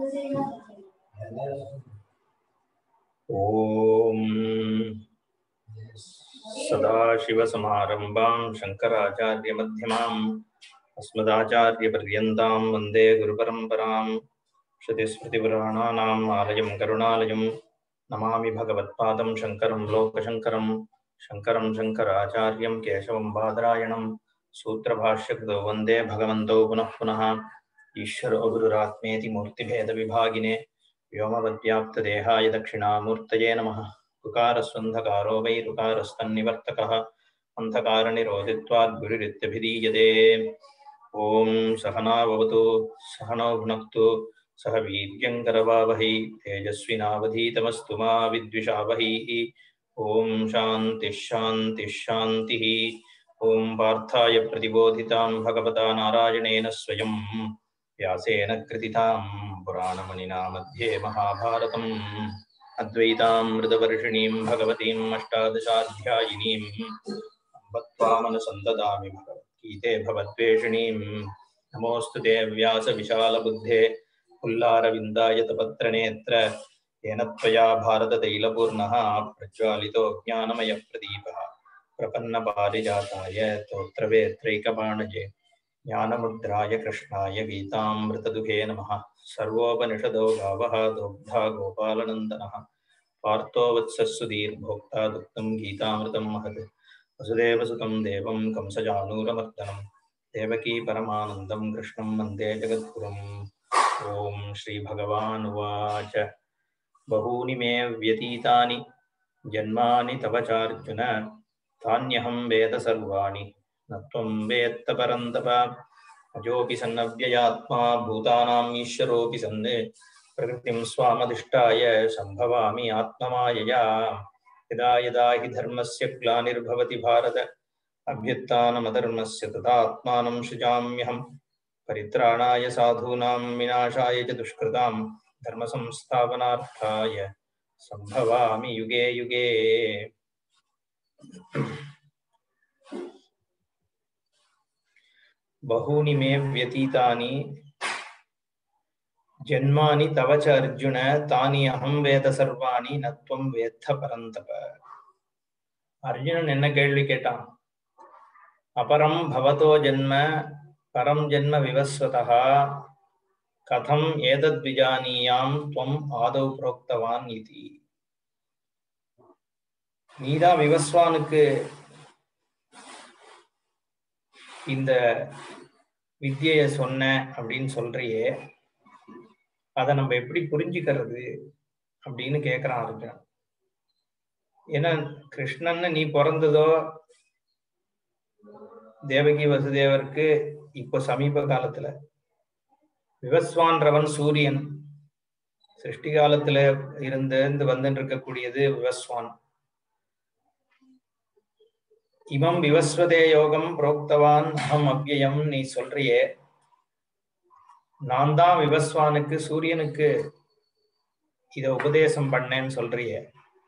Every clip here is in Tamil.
ॐ सदाशिवसमारम्भां शङ्कराचार्यमध्यमाम् अस्मदाचार्यपर्यन्तां वन्दे गुरुपरम्परां श्रुतिस्मृतिपुराणानाम् आलयं करुणालयं नमामि भगवत्पादं शङ्करं लोकशङ्करं शङ्करं शङ्कराचार्यं केशवं बादरायणं सूत्रभाष्यकृतौ वन्दे भगवन्तौ पुनः पुनः ईश्वरो गुरुरात्मेति मूर्तिभेदविभागिने व्योमवद्व्याप्तदेहाय दक्षिणामूर्तये नमः ऋकारस्वन्धकारो वै ऋकारस्तन्निवर्तकः अन्धकारनिरोधित्वात् गुरुरित्यभिधीयते ॐ सहनाववतु सहनौ भुनक्तु सह वीर्यङ्करवावहै तेजस्विनावधीतमस्तु मा विद्विषावहैः ॐ शान्तिः शान्तिः शान्तिः ॐ पार्थाय प्रतिबोधितां भगवता नारायणेन स्वयं व्यासेन कृतितां पुराणमणिना मध्ये महाभारतम् अद्वैतामृतवर्षिणीं भगवतीम् अष्टादशाध्यायिनीम् अम्बत्वामनुसन्ददामि भगवद्गीते भवद्वेषिणीं नमोऽस्तु ते व्यासविशालबुद्धे पुल्लारविन्दाय तपत्रनेत्र येन त्वया भारततैलपूर्णः प्रज्वालितो ज्ञानमयप्रदीपः प्रपन्नपारिजाताय स्तोत्रवेत्रैकपाणजे ज्ञानमुद्राय कृष्णाय गीतामृतदुहे नमः सर्वोपनिषदो गावः दोग्धा गोपालनन्दनः पार्थो वत्सस्सुधीर्भोक्ता दुग्धं गीतामृतं महत् वसुदेवसुतं देवं कंसजानूरमर्दनं देवकी परमानन्दं कृष्णं वन्दे जगद्गुरुम् ॐ श्रीभगवानुवाच बहूनि मे व्यतीतानि जन्मानि तव चार्जुन तान्यहं वेद सर्वाणि न त्वं वेत्त परन्तप अजोऽपि सन्नव्ययात्मा भूतानाम् ईश्वरोऽपि सन् प्रकृतिं स्वामधिष्ठाय सम्भवामि आत्ममायया यदा यदा हि धर्मस्य ग्लानिर्भवति भारत अभ्युत्थानमधर्मस्य तदात्मानं सृजाम्यहं परित्राणाय साधूनां विनाशाय च दुष्कृतां धर्मसंस्थापनार्थाय सम्भवामि युगे युगे बहूनि मे व्यतीतानि जन्मानि तव च अर्जुन तानि अहं வேத சர்வாணி நத்வம் வேத்த பரந்தப அர்ஜுனன் என்ன கேள்வி கேட்டான் அபரம் பவதோ ஜன்ம பரம் ஜன்ம விவஸ்வதா கதம் ஏதத் விஜானியாம் துவம் ஆதௌ புரோக்தவான் இதி நீதான் விவஸ்வானுக்கு இந்த வித்தியை சொன்ன அப்படின்னு சொல்றியே அதை நம்ம எப்படி புரிஞ்சுக்கிறது அப்படின்னு கேக்குறான் அர்ஜுனன் ஏன்னா கிருஷ்ணன் நீ பிறந்ததோ தேவகி வசுதேவருக்கு இப்போ சமீப காலத்துல விவஸ்வான்றவன் சூரியன் சிருஷ்டி காலத்துல இருந்து இருந்து வந்துட்டு இருக்கக்கூடியது விவஸ்வான் இமம் விவஸ்வதே யோகம் புரோக்தவான் அகம் அவ்யயம் நீ சொல்றியே நான் தான் விவஸ்வானுக்கு சூரியனுக்கு இத உபதேசம் பண்ணேன்னு சொல்றியே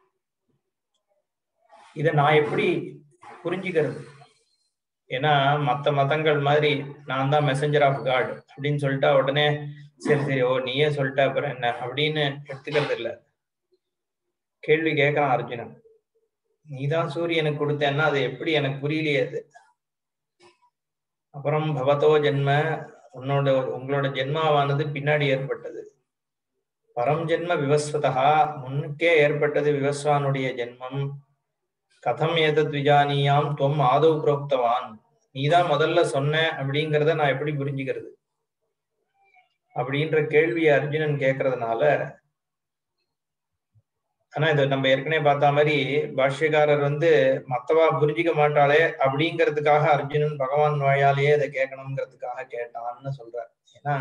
இத நான் எப்படி புரிஞ்சுக்கிறது ஏன்னா மத்த மதங்கள் மாதிரி நான் தான் மெசஞ்சர் ஆஃப் காட் அப்படின்னு சொல்லிட்டா உடனே சரி சரி ஓ நீயே சொல்லிட்ட அப்புறம் என்ன அப்படின்னு எடுத்துக்கிறது இல்ல கேள்வி கேட்கறான் அர்ஜுனன் நீதான் சூரியனுக்கு கொடுத்தேன்னா அது எப்படி எனக்கு புரியலையே அது அப்புறம் பவதோ ஜென்ம உன்னோட உங்களோட ஜென்மாவானது பின்னாடி ஏற்பட்டது பரம் ஜென்ம விவஸ்வதா முன்னுக்கே ஏற்பட்டது விவஸ்வானுடைய ஜென்மம் கதம் ஏதத் விஜானியாம் துவம் ஆதவ் புரோக்தவான் நீதான் முதல்ல சொன்ன அப்படிங்கிறத நான் எப்படி புரிஞ்சுக்கிறது அப்படின்ற கேள்வியை அர்ஜுனன் கேட்கறதுனால ஆனா இதை நம்ம ஏற்கனவே பார்த்த மாதிரி பாஷ்யக்காரர் வந்து மத்தவா புரிஞ்சிக்க மாட்டாளே அப்படிங்கிறதுக்காக அர்ஜுனன் பகவான் வாயாலேயே இதை கேட்கணுங்கிறதுக்காக கேட்டான்னு சொல்றார் ஏன்னா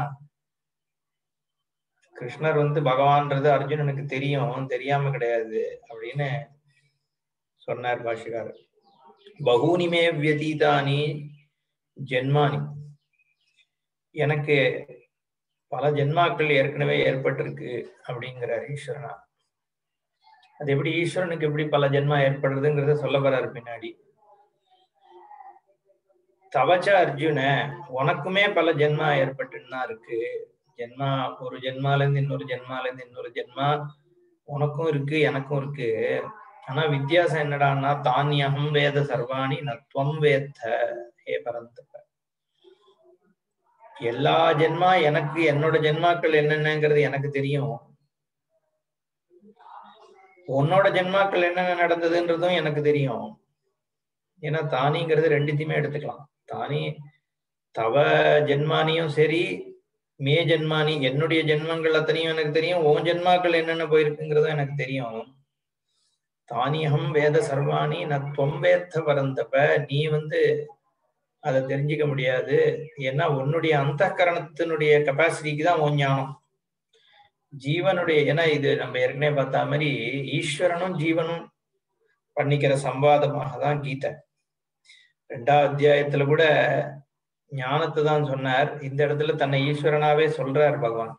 கிருஷ்ணர் வந்து பகவான்றது அர்ஜுனனுக்கு தெரியும் தெரியாம கிடையாது அப்படின்னு சொன்னார் பாஷ்யக்காரர் பகூனிமே வியதீதானி ஜென்மானி எனக்கு பல ஜென்மாக்கள் ஏற்கனவே ஏற்பட்டிருக்கு அப்படிங்கிறார் ஈஸ்வரனா அது எப்படி ஈஸ்வரனுக்கு எப்படி பல ஜென்மா ஏற்படுறதுங்கிறத சொல்ல போறாரு பின்னாடி தவச்ச அர்ஜுன உனக்குமே பல ஜென்மா ஏற்பட்டுன்னு தான் இருக்கு ஜென்மா ஒரு ஜென்மால இருந்து இன்னொரு ஜென்மால இருந்து இன்னொரு ஜென்மா உனக்கும் இருக்கு எனக்கும் இருக்கு ஆனா வித்தியாசம் என்னடான்னா தானியகம் வேத சர்வாணி நத்வம் வேத்த ஹே பரந்தப எல்லா ஜென்மா எனக்கு என்னோட ஜென்மாக்கள் என்னென்னங்கிறது எனக்கு தெரியும் உன்னோட ஜென்மாக்கள் என்னென்ன நடந்ததுன்றதும் எனக்கு தெரியும் ஏன்னா தானிங்கிறது ரெண்டுத்தையுமே எடுத்துக்கலாம் தானி தவ ஜென்மானியும் சரி மே ஜென்மானி என்னுடைய ஜென்மங்கள் அத்தனையும் எனக்கு தெரியும் உன் ஜென்மாக்கள் என்னென்ன போயிருக்குங்கிறதும் எனக்கு தெரியும் தானியகம் வேத சர்வாணி நான் தொம்பேத்த பரந்தப்ப நீ வந்து அதை தெரிஞ்சுக்க முடியாது ஏன்னா உன்னுடைய அந்த கரணத்தினுடைய கெப்பாசிட்டிக்கு தான் உன் ஞானம் ஜீவனுடைய ஏன்னா இது நம்ம ஏற்கனவே பார்த்த மாதிரி ஈஸ்வரனும் ஜீவனும் பண்ணிக்கிற சம்வாதமாக தான் கீதை ரெண்டாவது அத்தியாயத்துல கூட ஞானத்தை தான் சொன்னார் இந்த இடத்துல தன்னை ஈஸ்வரனாவே சொல்றார் பகவான்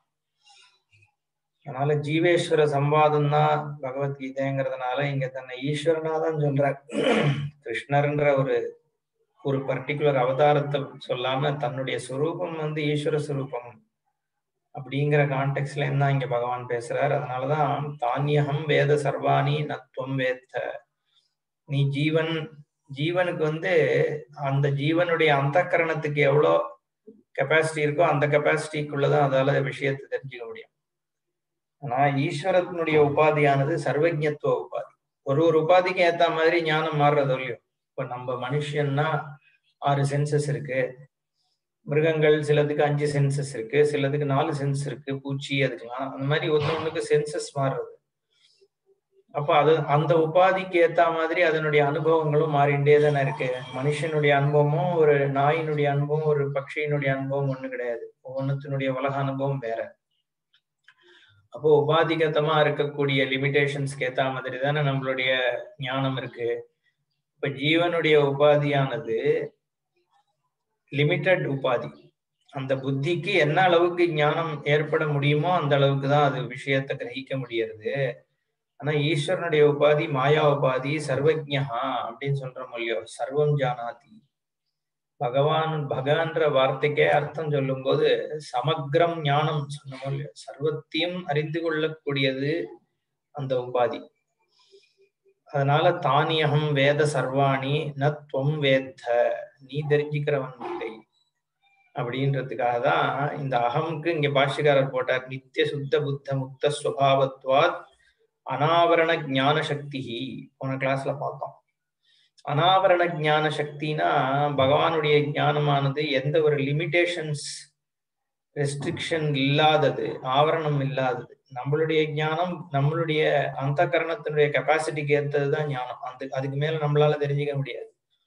அதனால ஜீவேஸ்வர சம்வாதம் தான் பகவத்கீதைங்கிறதுனால இங்க தன்னை ஈஸ்வரனா தான் சொல்றார் கிருஷ்ணர்ன்ற ஒரு ஒரு பர்டிகுலர் அவதாரத்தை சொல்லாம தன்னுடைய சுரூபம் வந்து ஈஸ்வர சுரூபம் அப்படிங்கிற கான்டெக்ட்ல இருந்தா இங்க பகவான் பேசுறார் அதனாலதான் தானியகம் வேத சர்வாணி நத்துவம் வேத்த நீ ஜீவன் ஜீவனுக்கு வந்து அந்த ஜீவனுடைய அந்த கரணத்துக்கு எவ்வளோ கெப்பாசிட்டி இருக்கோ அந்த கெப்பாசிட்டிக்குள்ளதான் அதால விஷயத்தை தெரிஞ்சுக்க முடியும் ஆனா ஈஸ்வரத்தினுடைய உபாதியானது சர்வஜத்துவ உபாதி ஒரு ஒரு உபாதிக்கும் ஏத்த மாதிரி ஞானம் மாறுறது இல்லையோ இப்ப நம்ம மனுஷன்னா ஆறு சென்சஸ் இருக்கு மிருகங்கள் சிலதுக்கு அஞ்சு சென்சஸ் இருக்கு சிலதுக்கு நாலு சென்ஸ் இருக்கு பூச்சி அதுக்கெல்லாம் அந்த மாதிரி ஒருத்தவங்களுக்கு சென்சஸ் மாறுறது அப்ப அது அந்த உபாதிக்கு ஏத்த மாதிரி அதனுடைய அனுபவங்களும் மாறிண்டே தானே இருக்கு மனுஷனுடைய அனுபவமும் ஒரு நாயினுடைய அனுபவம் ஒரு பட்சியினுடைய அனுபவம் ஒண்ணு கிடையாது ஒவ்வொன்றுத்தினுடைய உலக அனுபவம் வேற அப்போ உபாதிகத்தமா இருக்கக்கூடிய லிமிடேஷன்ஸ்க்கு ஏத்த மாதிரி தானே நம்மளுடைய ஞானம் இருக்கு இப்ப ஜீவனுடைய உபாதியானது லிமிட்டட் உபாதி அந்த புத்திக்கு என்ன அளவுக்கு ஞானம் ஏற்பட முடியுமோ அந்த அளவுக்கு தான் அது விஷயத்தை கிரகிக்க முடியறது ஆனா ஈஸ்வரனுடைய உபாதி மாயா உபாதி சர்வஜா அப்படின்னு சொல்றோம் இல்லையோ சர்வம் ஜானாதி பகவான் பகவான்ற வார்த்தைக்கே அர்த்தம் சொல்லும் போது சமக்ரம் ஞானம் சொன்னோம் இல்லையோ சர்வத்தையும் அறிந்து கொள்ளக்கூடியது அந்த உபாதி அதனால தானியகம் வேத சர்வாணி ந துவம் வேத்த நீ தெரிஞ்சுக்கிறவன் இல்லை அப்படின்றதுக்காக தான் இந்த அகம்க்கு இங்க பாஷ்யக்காரர் போட்டார் நித்திய சுத்த புத்த முக்த ஸ்வபாவத்வாத் அனாவரண ஞான சக்தி போன கிளாஸ்ல பார்த்தோம் அனாவரண ஞான சக்தினா பகவானுடைய ஞானமானது எந்த ஒரு லிமிடேஷன்ஸ் ரெஸ்ட்ரிக்ஷன் இல்லாதது ஆவரணம் இல்லாதது நம்மளுடைய ஞானம் நம்மளுடைய அந்த கரணத்தினுடைய கெப்பாசிட்டிக்கு ஏற்றதுதான் ஞானம் அந்த அதுக்கு மேல நம்மளால தெரிஞ்சுக்க முடியாது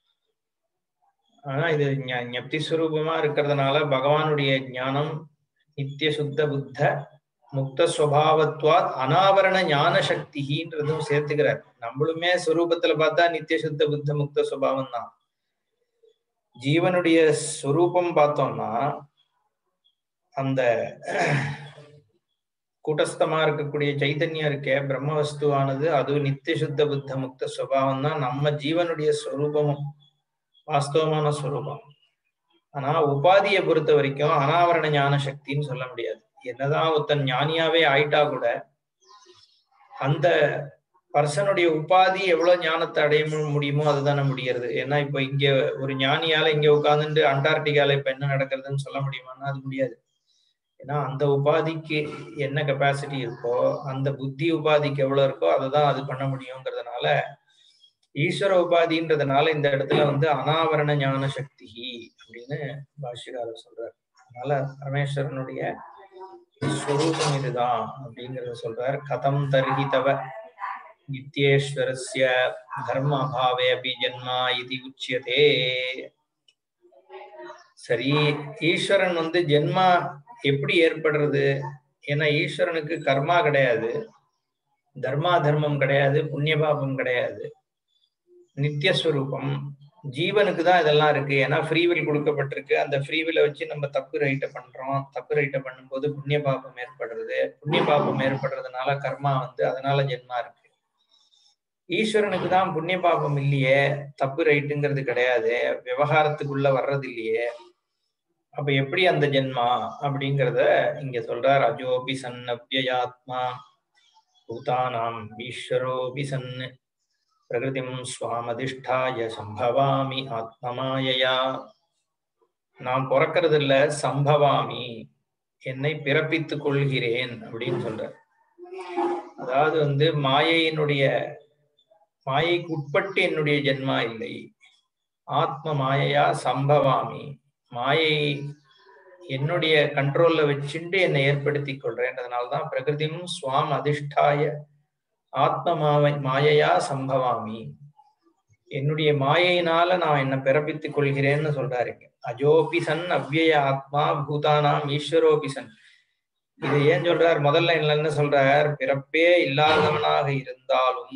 ஆனா இது ஞப்தி சுரூபமா இருக்கிறதுனால பகவானுடைய ஞானம் நித்திய சுத்த புத்த முக்த சுவாவத்வாத் அனாவரண ஞான சக்தின்றதும் சேர்த்துக்கிறார் நம்மளுமே சுரூபத்துல பார்த்தா நித்திய சுத்த புத்த முக்த சுபாவம் தான் ஜீவனுடைய சுரூபம் பார்த்தோம்னா அந்த கூட்டஸ்தமா இருக்கக்கூடிய சைத்தன்யம் இருக்கே பிரம்ம வஸ்துவானது அது நித்திய சுத்த புத்த முக்த சுபாவம் தான் நம்ம ஜீவனுடைய ஸ்வரூபமும் வாஸ்தவமான ஸ்வரூபம் ஆனா உபாதியை பொறுத்த வரைக்கும் அனாவரண ஞான சக்தின்னு சொல்ல முடியாது என்னதான் ஒருத்தன் ஞானியாவே ஆயிட்டா கூட அந்த பர்சனுடைய உபாதி எவ்வளவு ஞானத்தை அடைய முடியுமோ அதுதானே முடியறது ஏன்னா இப்ப இங்க ஒரு ஞானியால இங்க உட்காந்துட்டு அண்டார்டிகால இப்ப என்ன நடக்கிறதுன்னு சொல்ல முடியுமான்னா அது முடியாது ஏன்னா அந்த உபாதிக்கு என்ன கெப்பாசிட்டி இருக்கோ அந்த புத்தி உபாதிக்கு எவ்வளவு இருக்கோ அதை தான் அது பண்ண முடியுங்கிறதுனால ஈஸ்வர உபாதின்றதுனால இந்த இடத்துல வந்து அனாவரண ஞான சக்தி அப்படின்னு பாஷ்யகாரர் சொல்றார் அதனால பரமேஸ்வரனுடைய ஸ்வரூபம் இதுதான் அப்படிங்கறத சொல்றார் கதம் தர்ஹி தவ நித்யேஸ்வரஸ்ய தர்ம அபாவே அபி ஜன்மா இது உச்சியதே சரி ஈஸ்வரன் வந்து ஜென்மா எப்படி ஏற்படுறது ஏன்னா ஈஸ்வரனுக்கு கர்மா கிடையாது தர்மா தர்மம் கிடையாது புண்ணிய பாபம் கிடையாது நித்தியஸ்வரூபம் ஜீவனுக்கு தான் இதெல்லாம் இருக்கு ஏன்னா ஃப்ரீவில் கொடுக்கப்பட்டிருக்கு அந்த ஃப்ரீவில வச்சு நம்ம தப்பு ரைட்டை பண்றோம் தப்பு ரைட்டை பண்ணும்போது புண்ணிய பாபம் ஏற்படுறது புண்ணிய பாபம் ஏற்படுறதுனால கர்மா வந்து அதனால ஜென்மா இருக்கு ஈஸ்வரனுக்கு தான் புண்ணிய பாபம் இல்லையே தப்பு ரைட்டுங்கிறது கிடையாது விவகாரத்துக்குள்ள வர்றது இல்லையே அப்ப எப்படி அந்த ஜென்மா அப்படிங்கிறத இங்க சொல்றார் அஜோபி சன் அவ்யயாத்மா பூதானாம் ஈஸ்வரோபி சன் பிரகிருதிம் சுவாமதிஷ்டாய சம்பவாமி ஆத்மமாயையா நான் பிறக்கிறது இல்ல சம்பவாமி என்னை பிறப்பித்துக் கொள்கிறேன் அப்படின்னு சொல்றார் அதாவது வந்து மாயையினுடைய மாயைக்கு உட்பட்டு என்னுடைய ஜென்மா இல்லை ஆத்ம மாயையா சம்பவாமி மாயை என்னுடைய கண்ட்ரோல்ல வச்சுட்டு என்னை ஏற்படுத்தி கொள்றேன்றதுனாலதான் பிரகிருதியும் சுவாம் அதிஷ்டாய ஆத்ம மாவை மாயையா சம்பவாமி என்னுடைய மாயையினால நான் என்ன பிறப்பித்துக் கொள்கிறேன்னு சொல்றாருங்க அஜோபிசன் அவ்யய ஆத்மா பூதானாம் ஈஸ்வரோபிசன் இதை ஏன் சொல்றார் முதல்ல என்ன சொல்றார் பிறப்பே இல்லாதவனாக இருந்தாலும்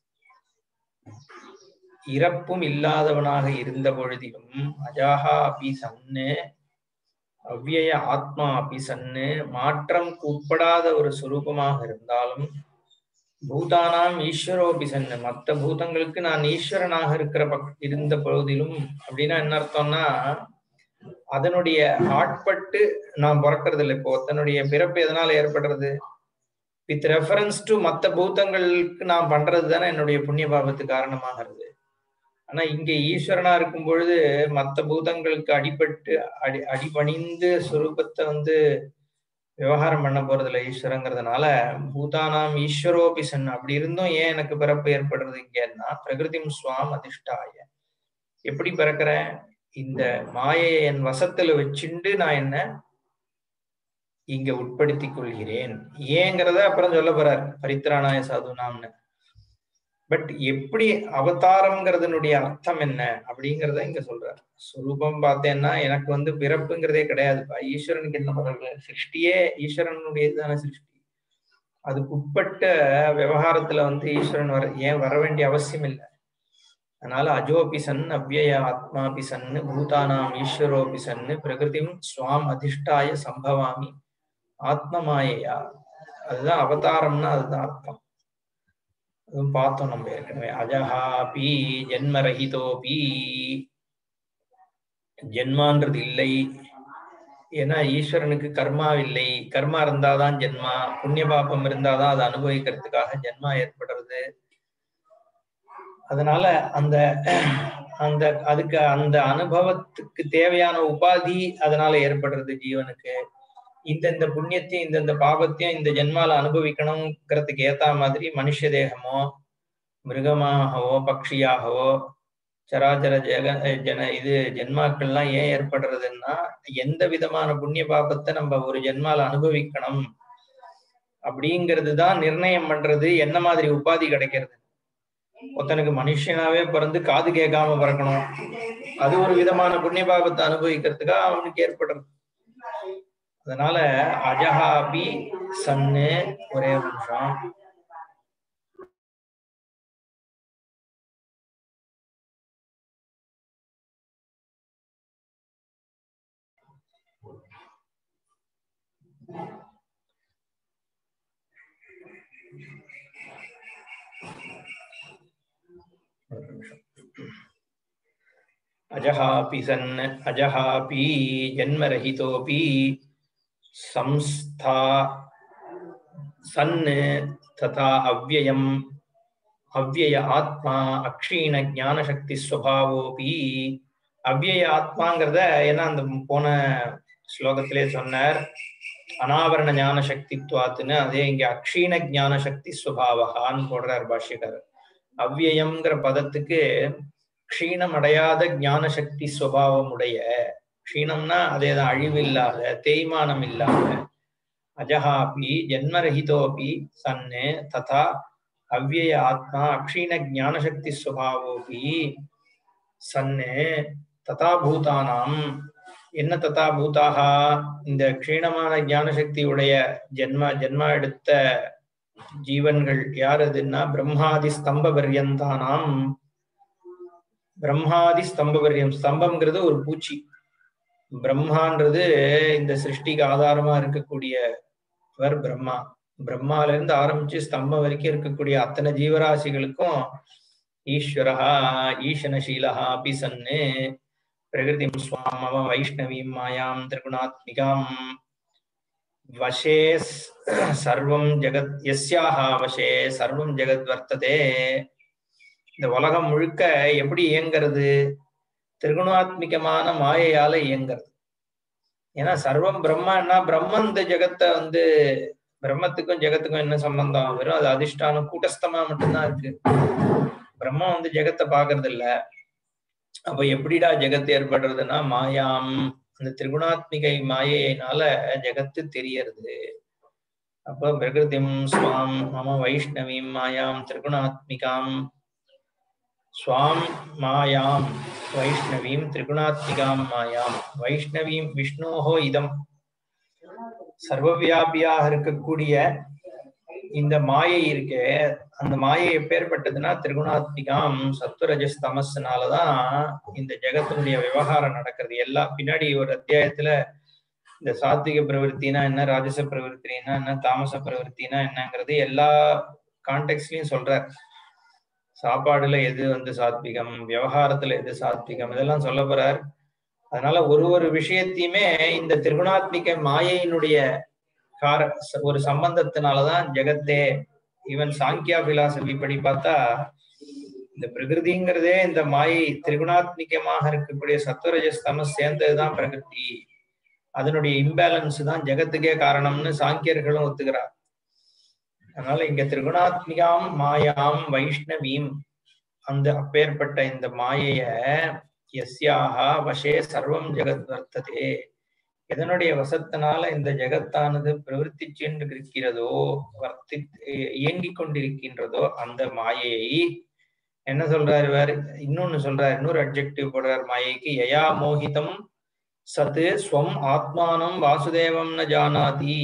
இறப்பும் இல்லாதவனாக இருந்த பொழுதிலும் அஜாஹா அபி சன்னு அவ்யய ஆத்மா அபி சன்னு மாற்றம் உட்படாத ஒரு சுரூபமாக இருந்தாலும் பூதானாம் ஈஸ்வரோபி சன்னு மற்ற பூதங்களுக்கு நான் ஈஸ்வரனாக இருக்கிற பக் இருந்த பொழுதிலும் அப்படின்னா என்ன அர்த்தம்னா அதனுடைய ஆட்பட்டு நான் பிறக்கிறது இல்லை இப்போ தன்னுடைய பிறப்பு எதனால ஏற்படுறது வித் ரெஃபரன்ஸ் டு மற்ற பூதங்களுக்கு நான் பண்றது தானே என்னுடைய புண்ணிய பாபத்துக்கு காரணமாகிறது ஆனா இங்க ஈஸ்வரனா இருக்கும் பொழுது மற்ற பூதங்களுக்கு அடிபட்டு அடி அடிபணிந்து சுரூபத்தை வந்து விவகாரம் பண்ண போறதில்ல ஈஸ்வரங்கிறதுனால பூதானாம் ஈஸ்வரோபிசன் அப்படி இருந்தும் ஏன் எனக்கு பிறப்பு ஏற்படுறது இங்கன்னா பிரகிருதிம் சுவாம் அதிஷ்டாய எப்படி பிறக்கிறேன் இந்த மாயையை என் வசத்துல வச்சுண்டு நான் என்ன இங்க உட்படுத்திக் கொள்கிறேன் ஏங்கிறத அப்புறம் சொல்ல போறார் பரித்ராணாய சாது நாம்னு பட் எப்படி அவதாரம்ங்கிறதுனுடைய அர்த்தம் என்ன அப்படிங்கிறத இங்க சொல்றாரு சுரூபம் பார்த்தேன்னா எனக்கு வந்து பிறப்புங்கிறதே கிடையாதுப்பா ஈஸ்வரனுக்கு என்ன பண்றது சிருஷ்டியே ஈஸ்வரனுடையதான சிருஷ்டி அதுக்கு உட்பட்ட விவகாரத்துல வந்து ஈஸ்வரன் வர ஏன் வர வேண்டிய அவசியம் இல்லை அதனால அஜோபி சன் அவ்யய ஆத்மாபி சன்னு பூதானாம் ஈஸ்வரோபி சன்னு பிரகிருதிம் சுவாம் அதிஷ்டாய சம்பவாமி ஆத்மமாயையா அதுதான் அவதாரம்னா அதுதான் அர்த்தம் அதுவும் பார்த்தோம் நம்ம ஏற்கனவே அஜஹாபி ஜென்மரஹிதோபி ஜென்மான்றது இல்லை ஏன்னா ஈஸ்வரனுக்கு கர்மா இல்லை கர்மா இருந்தாதான் ஜென்மா புண்ணிய பாபம் இருந்தாதான் அதை அனுபவிக்கிறதுக்காக ஜென்மா ஏற்படுறது அதனால அந்த அந்த அதுக்கு அந்த அனுபவத்துக்கு தேவையான உபாதி அதனால ஏற்படுறது ஜீவனுக்கு இந்தந்த புண்ணியத்தையும் இந்தந்த பாபத்தையும் இந்த ஜென்மால அனுபவிக்கணுங்கிறதுக்கு ஏத்த மாதிரி மனுஷ தேகமோ மிருகமாகவோ பக்ஷியாகவோ சராச்சர ஜெக ஜன இது ஜென்மாக்கள்லாம் ஏன் ஏற்படுறதுன்னா எந்த விதமான புண்ணிய பாபத்தை நம்ம ஒரு ஜென்மால அனுபவிக்கணும் அப்படிங்கிறது தான் நிர்ணயம் பண்றது என்ன மாதிரி உபாதி கிடைக்கிறது ஒருத்தனுக்கு மனுஷனாவே பிறந்து காது கேட்காம பிறக்கணும் அது ஒரு விதமான புண்ணிய பாபத்தை அனுபவிக்கிறதுக்காக அவனுக்கு ஏற்படுறது அதனால அஜஹாபி சன்னு ஒரே ஒரு நிமிஷம் अजहापि सन् अजहापि जन्मरहितोऽपि संस्था सन् तथा अव्ययम् अव्यय ஆத்மா அக்ஷீண ஞான சக்தி ஸ்வபாவோபி அவ்யய ஆத்மாங்கிறத ஏன்னா அந்த போன ஸ்லோகத்திலே சொன்னார் அனாவரண ஞான சக்தித்வாத்துன்னு அதே இங்க அக்ஷீண ஞான சக்தி ஸ்வபாவகான்னு போடுறார் பாஷ்யக்காரர் அவ்யயம்ங்கிற பதத்துக்கு க்ஷீணம் அடையாத ஞான சக்தி சுவாவம் உடைய க்ஷீணம்னா அதேதான் அழிவு இல்லாத தேய்மானம் இல்லாத அஜஹாபி ஜென்மரஹிதோபி சன்னு ததா அவ்யய ஆத்மா அக்ஷீண ஞானசக்தி சுவாவோபி சன்னு ததா பூதானாம் என்ன ததா பூதாகா இந்த க்ஷீணமான ஞானசக்தி உடைய ஜென்ம ஜென்மா எடுத்த ஜீவன்கள் யார் அதுன்னா பிரம்மாதி ஸ்தம்ப பர்யந்தானாம் பிரம்மாதி ஸ்தம்ப பர்யம் ஸ்தம்பம்ங்கிறது ஒரு பூச்சி பிரம்மான்றது இந்த சிருஷ்டிக்கு ஆதாரமா இருக்கக்கூடியவர் பிரம்மா பிரம்மால இருந்து ஆரம்பிச்சு ஸ்தம்பம் வரைக்கும் இருக்கக்கூடிய அத்தனை ஜீவராசிகளுக்கும் ஈஸ்வரஹா ஈசனசீலஹா அபிசன்னு பிரகிருதிம் ஸ்வாம் மம வைஷ்ணவீம் மாயாம் திரிகுணாத்மிகாம் வசே சர்வம் ஜெகத் எஸ்யாக வசே சர்வம் ஜெகத் வர்த்ததே இந்த உலகம் முழுக்க எப்படி இயங்கிறது திரிகுணாத்மிகமான மாயையால இயங்கிறது ஏன்னா சர்வம் பிரம்மன்னா பிரம்மன் இந்த ஜெகத்தை வந்து பிரம்மத்துக்கும் ஜெகத்துக்கும் என்ன சம்பந்தம் வெறும் அது அதிஷ்டானம் கூட்டஸ்தமா மட்டும்தான் இருக்கு பிரம்மம் வந்து ஜெகத்தை பாக்குறது இல்ல அப்ப எப்படிடா ஜெகத்து ஏற்படுறதுன்னா மாயாம் அந்த திரிகுணாத்மிகை மாயையினால ஜெகத்து தெரியறது அப்ப பிரகிருதிம் ஸ்வாம் மம வைஷ்ணவீம் மாயாம் திரிகுணாத்மிகாம் ஸ்வாம் மாயாம் வைஷ்ணவீம் திரிகுணாத்மிகாம் மாயாம் வைஷ்ணவீம் விஷ்ணோஹோ இதம் சர்வவியாபியாக இருக்கக்கூடிய இந்த மாயை இருக்கே அந்த மாயை எப்பேற்பட்டதுன்னா திரிகுணாத்மிகாம் சத்வரஜஸ் தமஸ்னாலதான் இந்த ஜெகத்தினுடைய விவகாரம் நடக்கிறது எல்லா பின்னாடி ஒரு அத்தியாயத்துல இந்த சாத்விக பிரவருத்தினா என்ன ராஜச பிரவருத்தினா என்ன தாமச பிரவருத்தினா என்னங்கிறது எல்லா கான்டெக்ட்லயும் சொல்றார் சாப்பாடுல எது வந்து சாத்விகம் விவகாரத்துல எது சாத்விகம் இதெல்லாம் சொல்ல போறார் அதனால ஒரு ஒரு விஷயத்தையுமே இந்த திருகுணாத்மிக மாயையினுடைய கார ஒரு சம்பந்தத்தினாலதான் ஜெகத்தே ஈவன் சாங்கியா பிலாசபி படி பார்த்தா இந்த பிரகிருதிங்கிறதே இந்த மாயை திரிகுணாத்மிகமாக இருக்கக்கூடிய சத்வரஜஸ் தமஸ் சேர்ந்ததுதான் பிரகிருதி அதனுடைய இம்பேலன்ஸ் தான் ஜெகத்துக்கே காரணம்னு சாங்கியர்களும் ஒத்துக்கிறார் அதனால இங்க திரிகுணாத்மிகாம் மாயாம் வைஷ்ணவீம் அந்த அப்பேற்பட்ட இந்த மாயைய எஸ்யாக வசே சர்வம் ஜெகத் வர்த்ததே எதனுடைய வசத்தினால இந்த ஜெகத்தானது பிரவருத்தி சென்று இருக்கிறதோ வர்த்தி இயங்கிக் கொண்டிருக்கின்றதோ அந்த மாயையை என்ன சொல்றாரு வேற இன்னொன்னு சொல்றாரு இன்னொரு அப்ஜெக்டிவ் போடுறார் மாயைக்கு யயா மோகிதம் சத்து ஸ்வம் ஆத்மானம் வாசுதேவம் ந ஜானாதி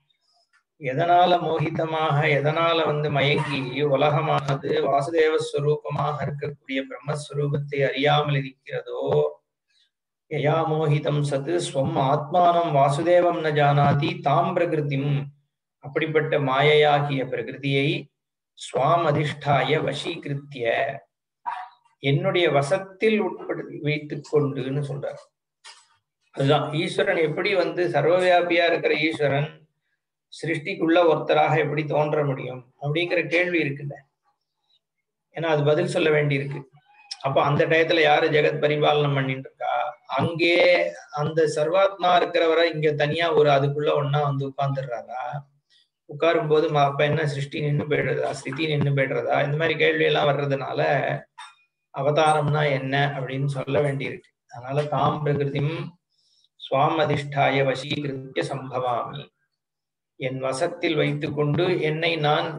எதனால மோகிதமாக எதனால வந்து மயங்கி உலகமானது வாசுதேவ ஸ்வரூபமாக இருக்கக்கூடிய பிரம்மஸ்வரூபத்தை அறியாமல் இருக்கிறதோ யயா மோகிதம் சத்து ஸ்வம் ஆத்மானம் வாசுதேவம் ந ஜானாதி தாம் பிரகிருதிம் அப்படிப்பட்ட மாயையாகிய பிரகிருதியை சுவாம் அதிஷ்டாய வசீகிருத்திய என்னுடைய வசத்தில் உட்படுத்தி வைத்துக் கொண்டுன்னு சொல்றார் அதுதான் ஈஸ்வரன் எப்படி வந்து சர்வவியாபியா இருக்கிற ஈஸ்வரன் சிருஷ்டிக்குள்ள ஒருத்தராக எப்படி தோன்ற முடியும் அப்படிங்கிற கேள்வி இருக்குல்ல ஏன்னா அது பதில் சொல்ல வேண்டி இருக்கு அப்ப அந்த டயத்துல யாரு ஜெகத் பரிபாலனம் பண்ணிட்டு இருக்கா அங்கே அந்த சர்வாத்மா இருக்கிறவரை இங்க தனியா ஒரு அதுக்குள்ள ஒன்னா வந்து உட்கார்ந்துடுறாரா உட்காரும் போது அப்ப என்ன சிருஷ்டி நின்று போயிடுறதா ஸ்திதி நின்று போயிடுறதா இந்த மாதிரி கேள்வி எல்லாம் வர்றதுனால அவதாரம்னா என்ன அப்படின்னு சொல்ல வேண்டியிருக்கு அதனால தாம் பிரகிருதிம் சுவாம் அதிஷ்டாய வசீகிருத்திய சம்பவாமி என் வசத்தில் வைத்துக்கொண்டு என்னை நான்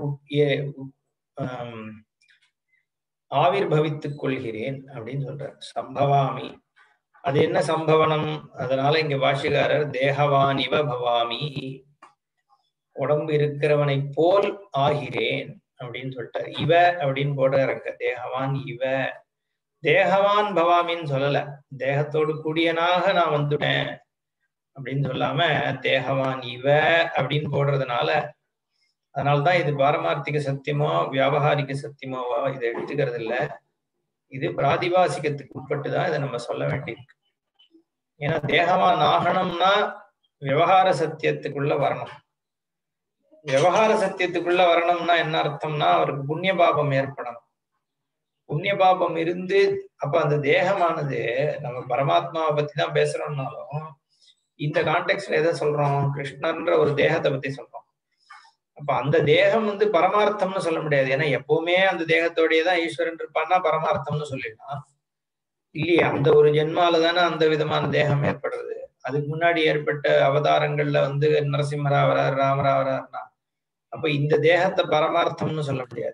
ஆவிர் பவித்துக் கொள்கிறேன் அப்படின்னு சொல்றார் சம்பவாமி அது என்ன சம்பவனம் அதனால இங்க பாஷிகாரர் தேகவான் இவ பவாமி உடம்பு இருக்கிறவனை போல் ஆகிறேன் அப்படின்னு சொல்லிட்டார் இவ அப்படின்னு போடுறாங்க தேகவான் இவ தேகவான் பவாமின்னு சொல்லல தேகத்தோடு கூடியனாக நான் வந்துட்டேன் அப்படின்னு சொல்லாம தேகவான் இவ அப்படின்னு போடுறதுனால அதனால்தான் இது பாரமார்த்திக சத்தியமோ வியாபகாரிக சத்தியமோவா இதை எடுத்துக்கிறது இல்ல இது பிராதிபாசிகத்துக்கு உட்பட்டு தான் இதை நம்ம சொல்ல வேண்டியிருக்கு ஏன்னா தேகவான் ஆகணும்னா விவகார சத்தியத்துக்குள்ள வரணும் விவகார சத்தியத்துக்குள்ள வரணும்னா என்ன அர்த்தம்னா அவருக்கு புண்ணிய பாபம் ஏற்படணும் புண்ணிய பாபம் இருந்து அப்ப அந்த தேகமானது நம்ம பரமாத்மாவை பத்தி தான் பேசுறோம்னாலும் இந்த கான்டெக்ட்ல எதை சொல்றோம் கிருஷ்ணன்ற ஒரு தேகத்தை பத்தி சொல்றோம் அப்ப அந்த தேகம் வந்து பரமார்த்தம்னு சொல்ல முடியாது ஏன்னா எப்பவுமே அந்த தேகத்தோடயே தான் ஈஸ்வரன் இருப்பான்னா பரமார்த்தம்னு சொல்லிடலாம் இல்லையா அந்த ஒரு ஜென்மால தானே அந்த விதமான தேகம் ஏற்படுறது அதுக்கு முன்னாடி ஏற்பட்ட அவதாரங்கள்ல வந்து நரசிம்மரா வரார் ராமரா வராருன்னா அப்ப இந்த தேகத்தை பரமார்த்தம்னு சொல்ல முடியாது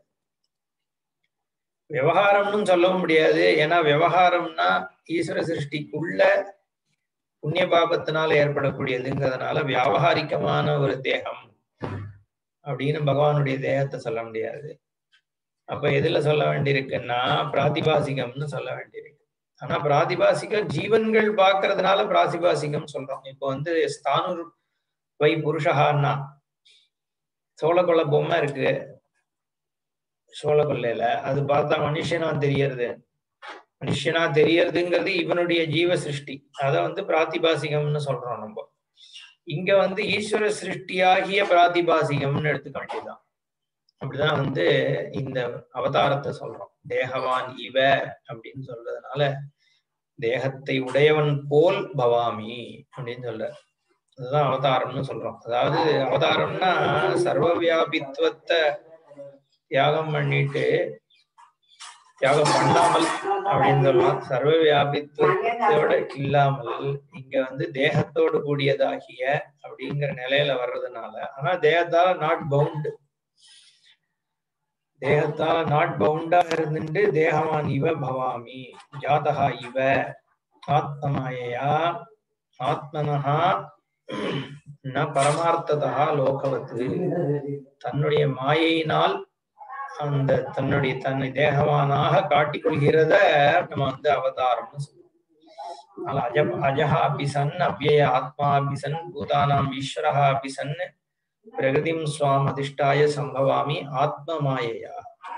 விவகாரம்னு சொல்லவும் முடியாது ஏன்னா விவகாரம்னா ஈஸ்வர சிருஷ்டிக்குள்ள புண்ணிய பாபத்தினால ஏற்படக்கூடியதுங்கிறதுனால வியாபகாரிகமான ஒரு தேகம் அப்படின்னு பகவானுடைய தேகத்தை சொல்ல முடியாது அப்ப எதுல சொல்ல வேண்டியிருக்குன்னா பிராதிபாசிகம்னு சொல்ல வேண்டியிருக்கு ஆனா பிராதிபாசிகம் ஜீவன்கள் பாக்குறதுனால பிராதிபாசிகம் சொல்றோம் இப்போ வந்து ஸ்தானூர் வை புருஷகான்னா சோழ பொம்மை இருக்கு சோழ கொள்ளையில அது பார்த்தா மனுஷனா தெரியறது மனுஷனா தெரியறதுங்கிறது இவனுடைய ஜீவ சிருஷ்டி அத வந்து பிராத்திபாசிகம்னு சொல்றோம் நம்ம இங்க வந்து ஈஸ்வர சிருஷ்டியாகிய பிராத்திபாசிகம்னு எடுத்துக்க வேண்டியதுதான் அப்படிதான் வந்து இந்த அவதாரத்தை சொல்றோம் தேகவான் இவ அப்படின்னு சொல்றதுனால தேகத்தை உடையவன் போல் பவாமி அப்படின்னு சொல்ற அதுதான் அவதாரம்னு சொல்றோம் அதாவது அவதாரம்னா சர்வ வியாபித்துவத்தை தியாகம் பண்ணிட்டு தியாகம் பண்ணாமல் அப்படின்னு சொல்லலாம் சர்வ வியாபித்துவத்தோட இல்லாமல் இங்க வந்து தேகத்தோடு கூடியதாகிய அப்படிங்கிற நிலையில வர்றதுனால ஆனா தேகத்தால நாட் பவுண்டு தேகத்தால நாட் பவுண்டா இருந்துட்டு தேகவான் இவ பவாமி ஜாதகா இவ ஆத்மமாயையா ஆத்மனஹா ந பரமார்த்ததா லோகவத்து தன்னுடைய மாயையினால் அந்த தன்னுடைய தன்னை தேகவானாக காட்டிக்கொள்கிறத நம்ம வந்து அவதாரம்னு சொல்லுவோம் அஜ அஜஹா அபி சன் அவ்யய ஆத்மா அபி சன் பூதானாம் ஈஸ்வரஹா அபி சன் பிரகதிம் சுவாம் அதிஷ்டாய சம்பவாமி ஆத்ம மாயையா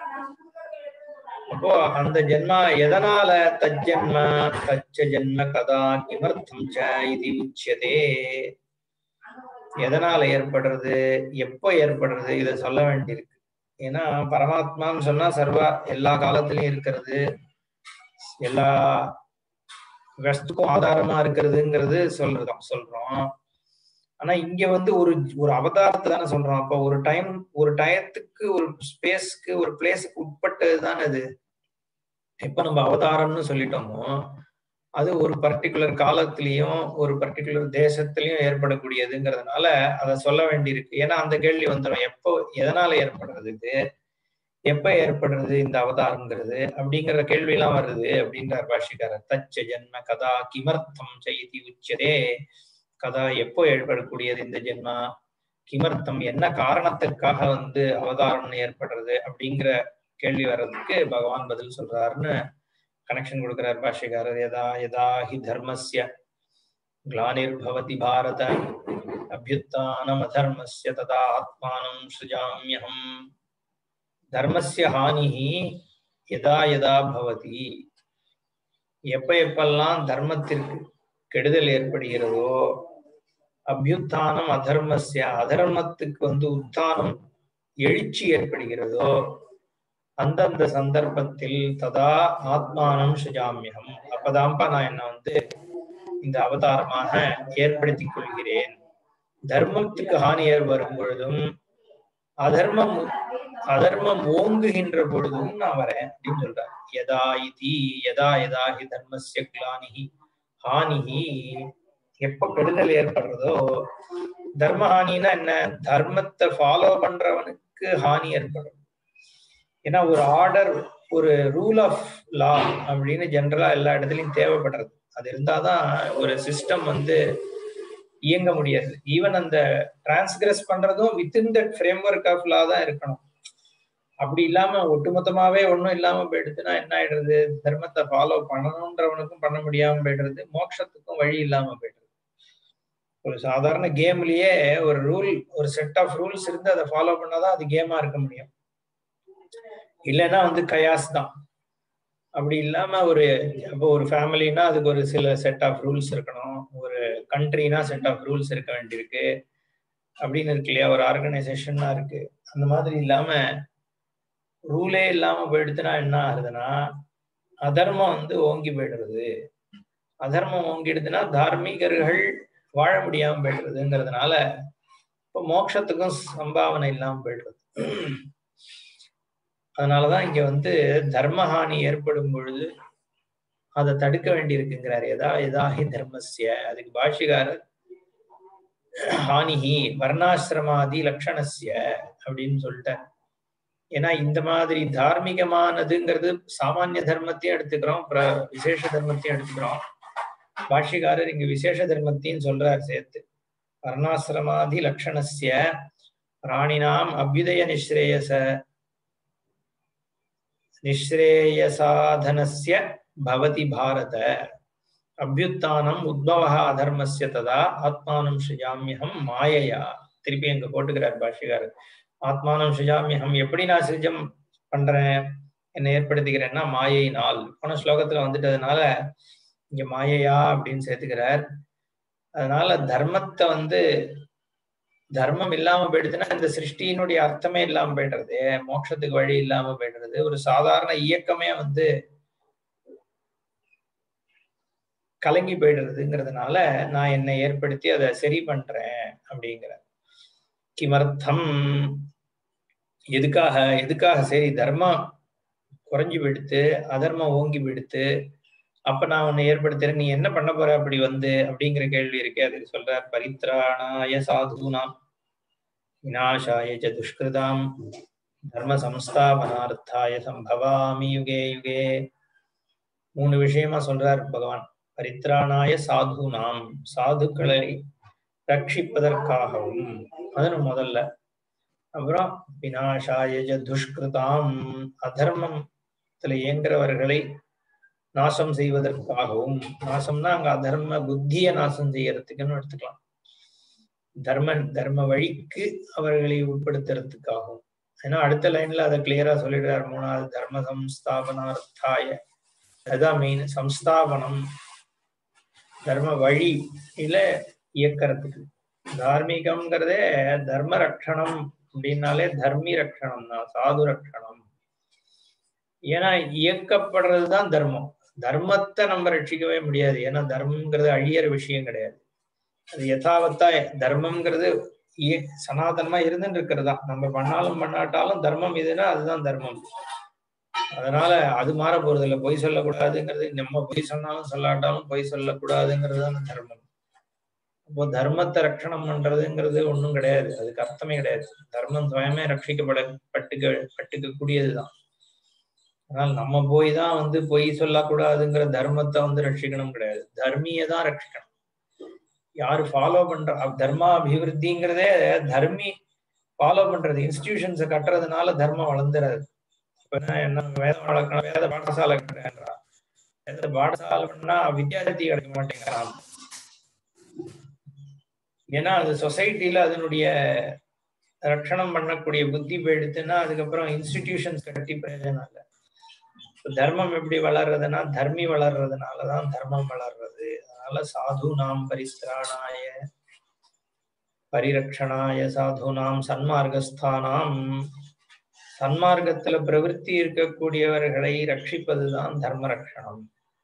அப்போ அந்த ஜென்மா எதனால தஜ்ஜன்ம தச்ச ஜென்ம கதா கிமர்த்தம் ச இது உச்சியதே எதனால ஏற்படுறது எப்போ ஏற்படுறது இதை சொல்ல வேண்டியிருக்கு ஏன்னா பரமாத்மான்னு சொன்னா சர்வ எல்லா காலத்திலயும் இருக்கிறது எல்லா வஸ்துக்கும் ஆதாரமா இருக்கிறதுங்கிறது சொல்றோம் சொல்றோம் ஆனா இங்க வந்து ஒரு ஒரு அவதாரத்தை தானே சொல்றோம் அப்ப ஒரு டைம் ஒரு டயத்துக்கு ஒரு ஸ்பேஸ்க்கு ஒரு பிளேஸுக்கு உட்பட்டது தானே அது இப்ப நம்ம அவதாரம்னு சொல்லிட்டோமோ அது ஒரு பர்டிகுலர் காலத்திலையும் ஒரு பர்டிகுலர் தேசத்திலையும் ஏற்படக்கூடியதுங்கிறதுனால அதை சொல்ல வேண்டியிருக்கு ஏன்னா அந்த கேள்வி வந்துடும் எப்போ எதனால ஏற்படுறது இது எப்ப ஏற்படுறது இந்த அவதாரம்ங்கிறது அப்படிங்கிற கேள்வி எல்லாம் வருது அப்படின்றார் பாஷிக்காரர் தச்ச ஜென்ம கதா கிமர்த்தம் செய்தி உச்சதே கதா எப்போ ஏற்படக்கூடியது இந்த ஜென்மா கிமர்த்தம் என்ன காரணத்துக்காக வந்து அவதாரம்னு ஏற்படுறது அப்படிங்கிற கேள்வி வர்றதுக்கு பகவான் பதில் சொல்றாருன்னு கனெக்ஷன் கொடுக்கிறார் பாஷ்யக்காரர் யதா யதா ஹி தர்மஸ்ய கிளானிர்பவதி பாரத அபியுத்தானம் அதர்மஸ்ய ததா ஆத்மானம் சுஜாமியகம் தர்மஸ்ய ஹானிஹி யதா யதா பவதி எப்ப எப்பெல்லாம் தர்மத்திற்கு கெடுதல் ஏற்படுகிறதோ அபியுத்தானம் அதர்மஸ்ய அதர்மத்துக்கு வந்து உத்தானம் எழுச்சி ஏற்படுகிறதோ அந்தந்த சந்தர்ப்பத்தில் ததா ஆத்மானம் சுஜாமியம் அப்பதான்ப்பா நான் என்ன வந்து இந்த அவதாரமாக ஏற்படுத்திக் கொள்கிறேன் தர்மத்துக்கு ஹானியர் வரும் பொழுதும் அதர்மம் அதர்மம் ஓங்குகின்ற பொழுதும் நான் வரேன் அப்படின்னு சொல்றார் யதா இதி யதா யதா ஹி தர்மஸ்ய கிளானிஹி ஹானிஹி எப்ப கெடுதல் ஏற்படுறதோ தர்ம ஹானினா என்ன தர்மத்தை ஃபாலோ பண்றவனுக்கு ஹானி ஏற்படும் ஏன்னா ஒரு ஆர்டர் ஒரு ரூல் ஆஃப் லா அப்படின்னு ஜென்ரலா எல்லா இடத்துலயும் தேவைப்படுறது அது இருந்தாதான் ஒரு சிஸ்டம் வந்து இயங்க முடியாது ஈவன் அந்த டிரான்ஸ்கிரஸ் பண்றதும் within that framework of law தான் இருக்கணும் அப்படி இல்லாம ஒட்டுமொத்தமாவே ஒண்ணும் இல்லாம போயிடுதுன்னா என்ன ஆயிடுறது தர்மத்தை ஃபாலோ பண்ணணுன்றவனுக்கும் பண்ண முடியாம போயிடுறது மோட்சத்துக்கும் வழி இல்லாம போயிடுறது ஒரு சாதாரண கேம்லயே ஒரு ரூல் ஒரு செட் ஆஃப் ரூல்ஸ் இருந்து அதை ஃபாலோ பண்ணாதான் அது கேமா இருக்க முடியும் இல்லைன்னா வந்து கயாஸ் தான் அப்படி இல்லாம ஒரு இப்போ ஒரு ஃபேமிலினா அதுக்கு ஒரு சில செட் ஆஃப் ரூல்ஸ் இருக்கணும் ஒரு கண்ட்ரினா செட் ஆஃப் ரூல்ஸ் இருக்க வேண்டியிருக்கு அப்படின்னு இருக்கு இல்லையா ஒரு ஆர்கனைசேஷன்னா இருக்கு அந்த மாதிரி இல்லாம ரூலே இல்லாம போயிடுச்சுன்னா என்ன ஆகுதுன்னா அதர்மம் வந்து ஓங்கி போயிடுறது அதர்மம் ஓங்கிடுதுன்னா தார்மீகர்கள் வாழ முடியாம போயிடுறதுங்கிறதுனால இப்போ மோட்சத்துக்கும் சம்பாவனை இல்லாம போயிடுறது அதனாலதான் இங்க வந்து தர்மஹானி ஏற்படும் பொழுது அதை தடுக்க வேண்டியிருக்குங்கிறார் எதா எதாஹி தர்மஸ்ய அதுக்கு பாஷிகாரர் ஹானிஹி வர்ணாசிரமாதி லட்சணஸ்ய அப்படின்னு சொல்லிட்டார் ஏன்னா இந்த மாதிரி தார்மீகமானதுங்கிறது சாமானிய தர்மத்தையும் எடுத்துக்கிறோம் விசேஷ தர்மத்தையும் எடுத்துக்கிறோம் பாஷிகாரர் இங்க விசேஷ தர்மத்தையும் சொல்றார் சேர்த்து வர்ணாசிரமாதி லட்சணஸ்ய பிராணினாம் அபியுதய நிஸ்ரேயச நிஸ்ரேயசாதனஸ்ய பவதி பாரத அபியுத்தானம் உத்பவ அதர்மஸ்ய ததா ஆத்மானம் சுஜாமியகம் மாயையா திருப்பி அங்க போட்டுக்கிறார் பாஷிகாரர் ஆத்மானம் சுஜாமியகம் எப்படி நான் சிருஜம் பண்றேன் என்ன ஏற்படுத்திக்கிறேன்னா மாயையினால் போன ஸ்லோகத்துல வந்துட்டதுனால இங்க மாயையா அப்படின்னு சேர்த்துக்கிறார் அதனால தர்மத்தை வந்து தர்மம் இல்லாம போயிடுதுன்னா இந்த சிருஷ்டியினுடைய அர்த்தமே இல்லாம போயிடுறது மோட்சத்துக்கு வழி இல்லாம போயிடுறது ஒரு சாதாரண இயக்கமே வந்து கலங்கி போயிடுறதுங்கிறதுனால நான் என்னை ஏற்படுத்தி அதை சரி பண்றேன் அப்படிங்கிற கிமர்த்தம் எதுக்காக எதுக்காக சரி தர்மம் குறைஞ்சு விடுத்து அதர்மம் ஓங்கி விடுத்து அப்ப நான் உன்னை ஏற்படுத்துறேன் நீ என்ன பண்ண போற அப்படி வந்து அப்படிங்கிற கேள்வி இருக்கே அதுக்கு சொல்றார் பரித்ராணாய சாதுனாம் விநாசாய ச துஷ்கிருதாம் தர்ம சம்ஸ்தாபனார்த்தாய சம்பவாமி யுகே யுகே மூணு விஷயமா சொல்றார் பகவான் பரித்ராணாய சாதுனாம் சாதுக்களை ரட்சிப்பதற்காகவும் அது முதல்ல அப்புறம் விநாசாய துஷ்கிருதாம் அதர்மத்துல இயங்குறவர்களை நாசம் செய்வதற்காகவும் நாசம்னா அங்க அதர்ம புத்திய நாசம் செய்யறதுக்குன்னு எடுத்துக்கலாம் தர்ம தர்ம வழிக்கு அவர்களை உட்படுத்துறதுக்காகவும் ஏன்னா அடுத்த லைன்ல அதை கிளியரா சொல்லிடுறார் மூணாவது தர்ம சம்ஸ்தாபனார்த்தாய அதான் மெயின் சம்ஸ்தாபனம் தர்ம வழியில இயக்கிறதுக்கு தார்மீகம்ங்கிறதே தர்ம ரட்சணம் அப்படின்னாலே தர்மி ரட்சணம் தான் சாது ரட்சணம் ஏன்னா இயக்கப்படுறதுதான் தர்மம் தர்மத்தை நம்ம ரட்சிக்கவே முடியாது ஏன்னா தர்மம்ங்கிறது அழியற விஷயம் கிடையாது அது யதாவத்தா தர்மம்ங்கிறது சனாதனமா இருந்துட்டு இருக்கிறதா நம்ம பண்ணாலும் பண்ணாட்டாலும் தர்மம் இதுன்னா அதுதான் தர்மம் அதனால அது மாற போறது இல்லை பொய் சொல்லக்கூடாதுங்கிறது நம்ம பொய் சொன்னாலும் சொல்லாட்டாலும் பொய் சொல்லக்கூடாதுங்கிறது தான் தர்மம் அப்போ தர்மத்தை ரட்சணம் பண்றதுங்கிறது ஒண்ணும் கிடையாது அதுக்கு அர்த்தமே கிடையாது தர்மம் சுயமே ரட்சிக்கப்பட பட்டுக்க பட்டுக்க கூடியதுதான் ஆனால் நம்ம போய் தான் வந்து பொய் சொல்லக்கூடாதுங்கிற தர்மத்தை வந்து ரட்சிக்கணும் கிடையாது தர்மியை தான் ரட்சிக்கணும் யாரு ஃபாலோ பண்ற தர்மா அபிவிருத்திங்கிறதே தர்மி ஃபாலோ பண்றது இன்ஸ்டிடியூஷன்ஸை கட்டுறதுனால தர்மம் வளர்ந்துறாது இப்ப என்ன வேதம் வளர்க்கணும் வேத பாடசாலை கட்டுறேன்றா வேத பாடசாலை பண்ணா வித்யார்த்தி கிடைக்க மாட்டேங்கிறான் ஏன்னா அது சொசைட்டில அதனுடைய ரட்சணம் பண்ணக்கூடிய புத்தி போயிடுத்துன்னா அதுக்கப்புறம் இன்ஸ்டிடியூஷன்ஸ் கட்டி பிரயோஜனம் இல்லை தர்மம் எப்படி வளர்றதுன்னா தர்மி வளர்றதுனாலதான் தர்மம் வளர்றது அதனால சாது நாம் பரிஸ்திராணாய பரிரக்ஷணாய சாது நாம் சன்மார்க்கஸ்தானாம் சன்மார்க்கத்துல பிரவருத்தி இருக்கக்கூடியவர்களை ரட்சிப்பதுதான் தர்ம ரட்சணம்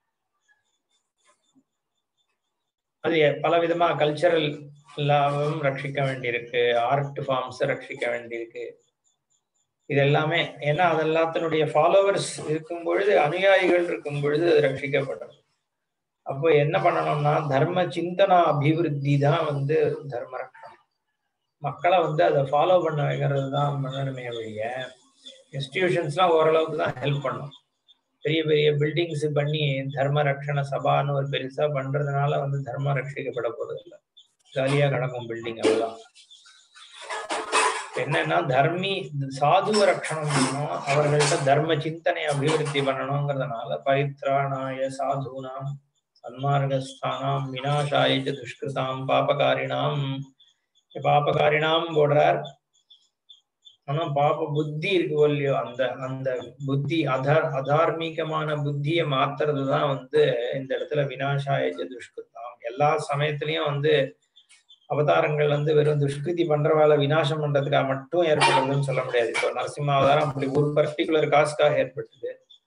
அது பல விதமா கல்ச்சரல் எல்லாவும் ரட்சிக்க வேண்டியிருக்கு ஆர்ட் ஃபார்ம்ஸ் ரட்சிக்க வேண்டியிருக்கு இது எல்லாமே ஏன்னா அது எல்லாத்தினுடைய ஃபாலோவர்ஸ் இருக்கும் பொழுது அனுயாயிகள் இருக்கும் பொழுது அது ரட்சிக்கப்படும் அப்போ என்ன பண்ணணும்னா தர்ம சிந்தனா அபிவிருத்தி தான் வந்து தர்ம ரட்சணம் மக்களை வந்து அதை ஃபாலோ பண்ண வைக்கிறது தான் பண்ணணுமே வழிய இன்ஸ்டிடியூஷன்ஸ்லாம் ஓரளவுக்கு தான் ஹெல்ப் பண்ணும் பெரிய பெரிய பில்டிங்ஸ் பண்ணி தர்ம ரட்சண சபான்னு ஒரு பெருசா பண்றதுனால வந்து தர்மம் ரட்சிக்கப்பட போறது இல்லை காலியா கிடக்கும் பில்டிங் அவ்வளவுதான் என்னன்னா தர்மி சாதுவ ரட்சணம் பண்ணணும் அவர்கள்ட்ட தர்ம சிந்தனை அபிவிருத்தி பண்ணணுங்கிறதுனால பரித்ராணாய சாதுனாம் சன்மார்கஸ்தானாம் வினாசாய துஷ்கிருதாம் பாபகாரிணாம் பாபகாரிணாம் போடுறார் ஆனா பாப புத்தி இருக்கு இல்லையோ அந்த அந்த புத்தி அதார் அதார்மீகமான புத்தியை மாத்துறதுதான் வந்து இந்த இடத்துல வினாசாய துஷ்கிருதாம் எல்லா சமயத்திலயும் வந்து அவதாரங்கள் வந்து வெறும் துஷ்கிருதி பண்றவால விநாசம் பண்றதுக்காக மட்டும் ஏற்படுறதுன்னு சொல்ல முடியாது இப்போ நரசிம்ம அவதாரம் அப்படி ஒரு பர்டிகுலர் காசுக்காக ஏற்பட்டது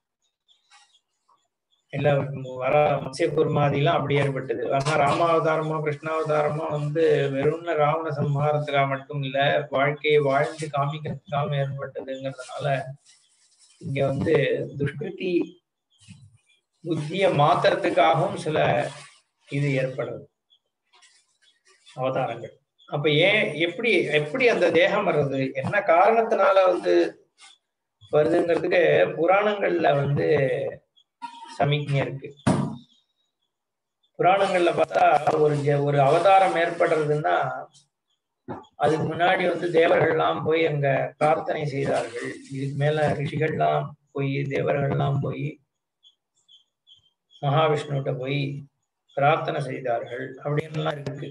இல்ல வர மத்ய குர்மாதிலாம் அப்படி ஏற்பட்டது ஆனா ராமாவதாரமோ கிருஷ்ணாவதாரமோ வந்து வெறும் ராவண சம்ஹாரத்துக்காக மட்டும் இல்ல வாழ்க்கையை வாழ்ந்து காமிக்கிறதுக்காக ஏற்பட்டதுங்கிறதுனால இங்க வந்து துஷ்கிருதி புத்திய மாத்துறதுக்காகவும் சில இது ஏற்படுது அவதாரங்கள் அப்ப ஏன் எப்படி எப்படி அந்த தேகம் வருது என்ன காரணத்தினால வந்து வருதுங்கிறதுக்கு புராணங்கள்ல வந்து சமிக்ஞை இருக்கு புராணங்கள்ல பார்த்தா ஒரு ஒரு அவதாரம் ஏற்படுறதுன்னா அதுக்கு முன்னாடி வந்து தேவர்கள்லாம் போய் அங்க பிரார்த்தனை செய்தார்கள் இதுக்கு மேல ரிஷிகள்லாம் போய் தேவர்கள்லாம் போய் மகாவிஷ்ணுகிட்ட போய் பிரார்த்தனை செய்தார்கள் அப்படின்லாம் இருக்கு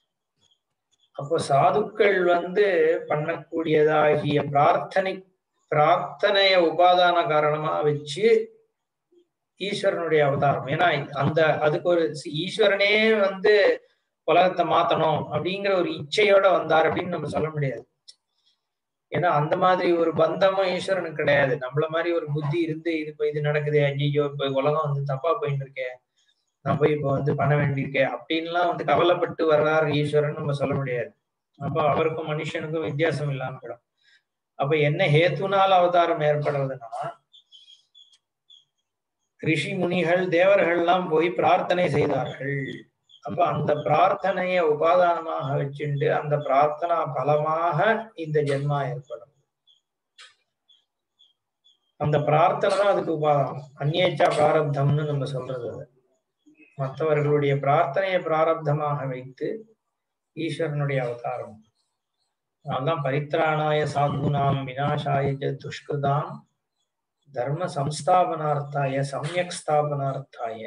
அப்போ சாதுக்கள் வந்து பண்ணக்கூடியதாகிய பிரார்த்தனை பிரார்த்தனைய உபாதான காரணமா வச்சு ஈஸ்வரனுடைய அவதாரம் ஏன்னா அந்த அதுக்கு ஒரு சி- ஈஸ்வரனே வந்து உலகத்தை மாத்தணும் அப்படிங்கிற ஒரு இச்சையோட வந்தார் அப்படின்னு நம்ம சொல்ல முடியாது ஏன்னா அந்த மாதிரி ஒரு பந்தமும் ஈஸ்வரனுக்கு கிடையாது நம்மள மாதிரி ஒரு புத்தி இருந்து இது இப்ப இது நடக்குது ஐயோ இப்ப உலகம் வந்து தப்பா போயிட்டு இருக்கே நான் போய் இப்ப வந்து பண்ண வேண்டியிருக்கேன் அப்படின்லாம் வந்து கவலைப்பட்டு வர்றார் ஈஸ்வரன் நம்ம சொல்ல முடியாது அப்ப அவருக்கும் மனுஷனுக்கும் வித்தியாசம் இல்லாம போயிடும் அப்ப என்ன ஹேத்துனால அவதாரம் ஏற்படுறதுன்னா ரிஷி முனிகள் தேவர்கள் எல்லாம் போய் பிரார்த்தனை செய்தார்கள் அப்ப அந்த பிரார்த்தனையை உபாதானமாக வச்சுண்டு அந்த பிரார்த்தனா பலமாக இந்த ஜென்மா ஏற்படும் அந்த பிரார்த்தனை தான் அதுக்கு உபாதானம் அந்நேச்சா பிராரப்தம்னு நம்ம சொல்றது அது மற்றவர்களுடைய பிரார்த்தனையை பிராரப்தமாக வைத்து ஈஸ்வரனுடைய அவதாரம் அதெல்லாம் பரித்ராணாய சாதுனாம் விநாசாய ச துஷ்கிருதாம் தர்ம சம்ஸ்தாபனார்த்தாய சமயக் ஸ்தாபனார்த்தாய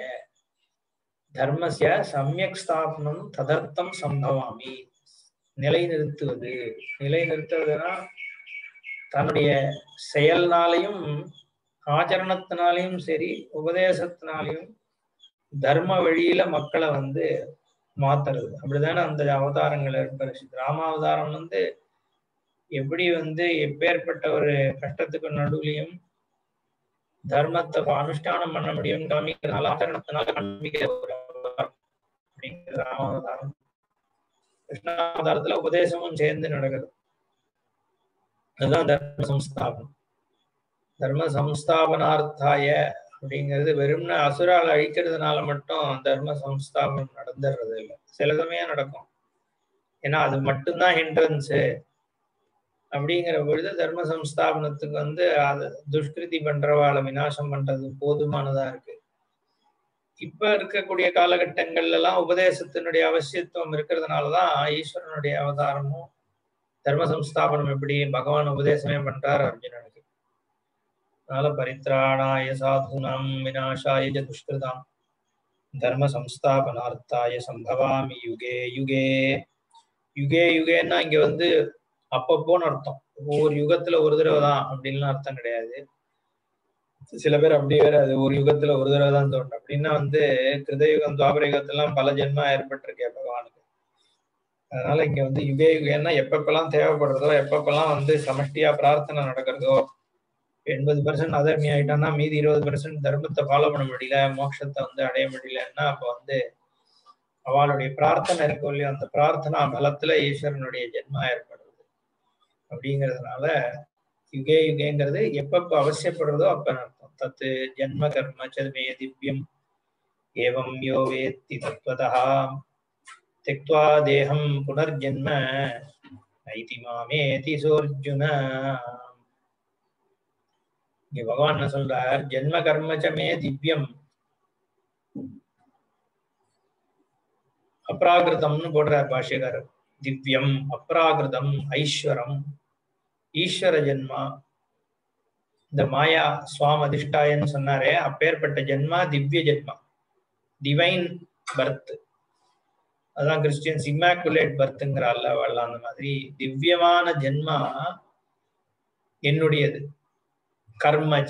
தர்மஸ்ய சமயக் ஸ்தாபனம் ததர்த்தம் சம்பவாமி நிலைநிறுத்துவது நிலைநிறுத்துவதுன்னா தன்னுடைய செயல்னாலையும் ஆச்சரணத்தினாலையும் சரி உபதேசத்தினாலையும் தர்ம வழியில மக்களை வந்து மாத்துறது அப்படிதானே அந்த அவதாரங்கள் ஏற்படுச்சு ராமாவதாரம் வந்து எப்படி வந்து எப்பேற்பட்ட ஒரு கஷ்டத்துக்கு நடுவுலையும் தர்மத்தை அனுஷ்டானம் பண்ண முடியும் காமிக்கிறதுனால ஆச்சரணத்தினால காமிக்கிற ஒரு அவதாரம் அப்படிங்கிறது ராமாவதாரம் கிருஷ்ணாவதாரத்துல உபதேசமும் சேர்ந்து நடக்குது அதுதான் தர்ம சம்ஸ்தாபனம் தர்ம சம்ஸ்தாபனார்த்தாய அப்படிங்கிறது வெறும்னு அசுரால் அழிக்கிறதுனால மட்டும் தர்ம சம்ஸ்தாபனம் நடந்துடுறது இல்லை சில சமயம் நடக்கும் ஏன்னா அது மட்டும்தான் ஹிண்ட்ரன்ஸு அப்படிங்கிற பொழுது தர்ம சம்ஸ்தாபனத்துக்கு வந்து அது துஷ்கிருதி பண்றவாளை விநாசம் பண்றது போதுமானதா இருக்கு இப்ப இருக்கக்கூடிய காலகட்டங்கள்ல எல்லாம் உபதேசத்தினுடைய அவசியத்துவம் இருக்கிறதுனாலதான் ஈஸ்வரனுடைய அவதாரமும் தர்ம சம்ஸ்தாபனம் எப்படி பகவான் உபதேசமே பண்றார் அர்ஜுனனுக்கு அதனால பரித்ராணாய சாதுனாம் விநாசாய ச துஷ்கிருதாம் தர்ம சம்ஸ்தாபனார்த்தாய சம்பவாமி யுகே யுகே யுகே யுகேன்னா இங்க வந்து அப்பப்போன்னு அர்த்தம் ஒவ்வொரு யுகத்துல ஒரு தடவை தான் அப்படின்லாம் அர்த்தம் கிடையாது சில பேர் அப்படி வேற அது ஒரு யுகத்துல ஒரு தடவை தான் தோணும் அப்படின்னா வந்து கிருதயுகம் துவாபர யுகத்தெல்லாம் பல ஜென்மா ஏற்பட்டிருக்கே பகவானுக்கு அதனால இங்க வந்து யுகே யுகேன்னா எப்பப்பெல்லாம் தேவைப்படுறதோ எப்பப்பெல்லாம் வந்து சமஷ்டியா பிரார்த்தனை நடக்கிறதோ எண்பது பர்சன்ட் அதர்மி ஆயிட்டான்னா மீதி இருபது பர்சன்ட் தர்மத்தை ஃபாலோ பண்ண முடியல மோட்சத்தை வந்து அடைய முடியலன்னா அப்ப வந்து அவளுடைய பிரார்த்தனை இருக்கும் இல்லையோ அந்த பிரார்த்தனா பலத்துல ஈஸ்வரனுடைய ஜென்மா ஏற்படுறது அப்படிங்கிறதுனால யுகே யுகேங்கிறது எப்பப்ப அவசியப்படுறதோ அப்ப அர்த்தம் தத்து ஜென்ம கர்ம சதுமே திவ்யம் ஏவம் யோ வேத்தி தத்வதா தெக்வா தேகம் புனர்ஜென்ம நைதி மாமேதி சோர்ஜுன இங்க பகவான் என்ன சொல்றார் ஜென்ம கர்மச்சமே திவ்யம் அப்ராகிருதம்னு போடுறார் பாஷ்யக்காரர் திவ்யம் அப்ராகிருதம் ஐஸ்வரம் ஈஸ்வர ஜென்மா இந்த மாயா சுவாம் அதிஷ்டாயன்னு சொன்னாரே அப்பேற்பட்ட ஜென்மா திவ்ய ஜென்மா டிவைன் பர்த் அதான் கிறிஸ்டியன்ஸ் இம்மாக்குலேட் பர்த்ங்கிறாள்ல அவள் அந்த மாதிரி திவ்யமான ஜென்மா என்னுடையது கர்மச்ச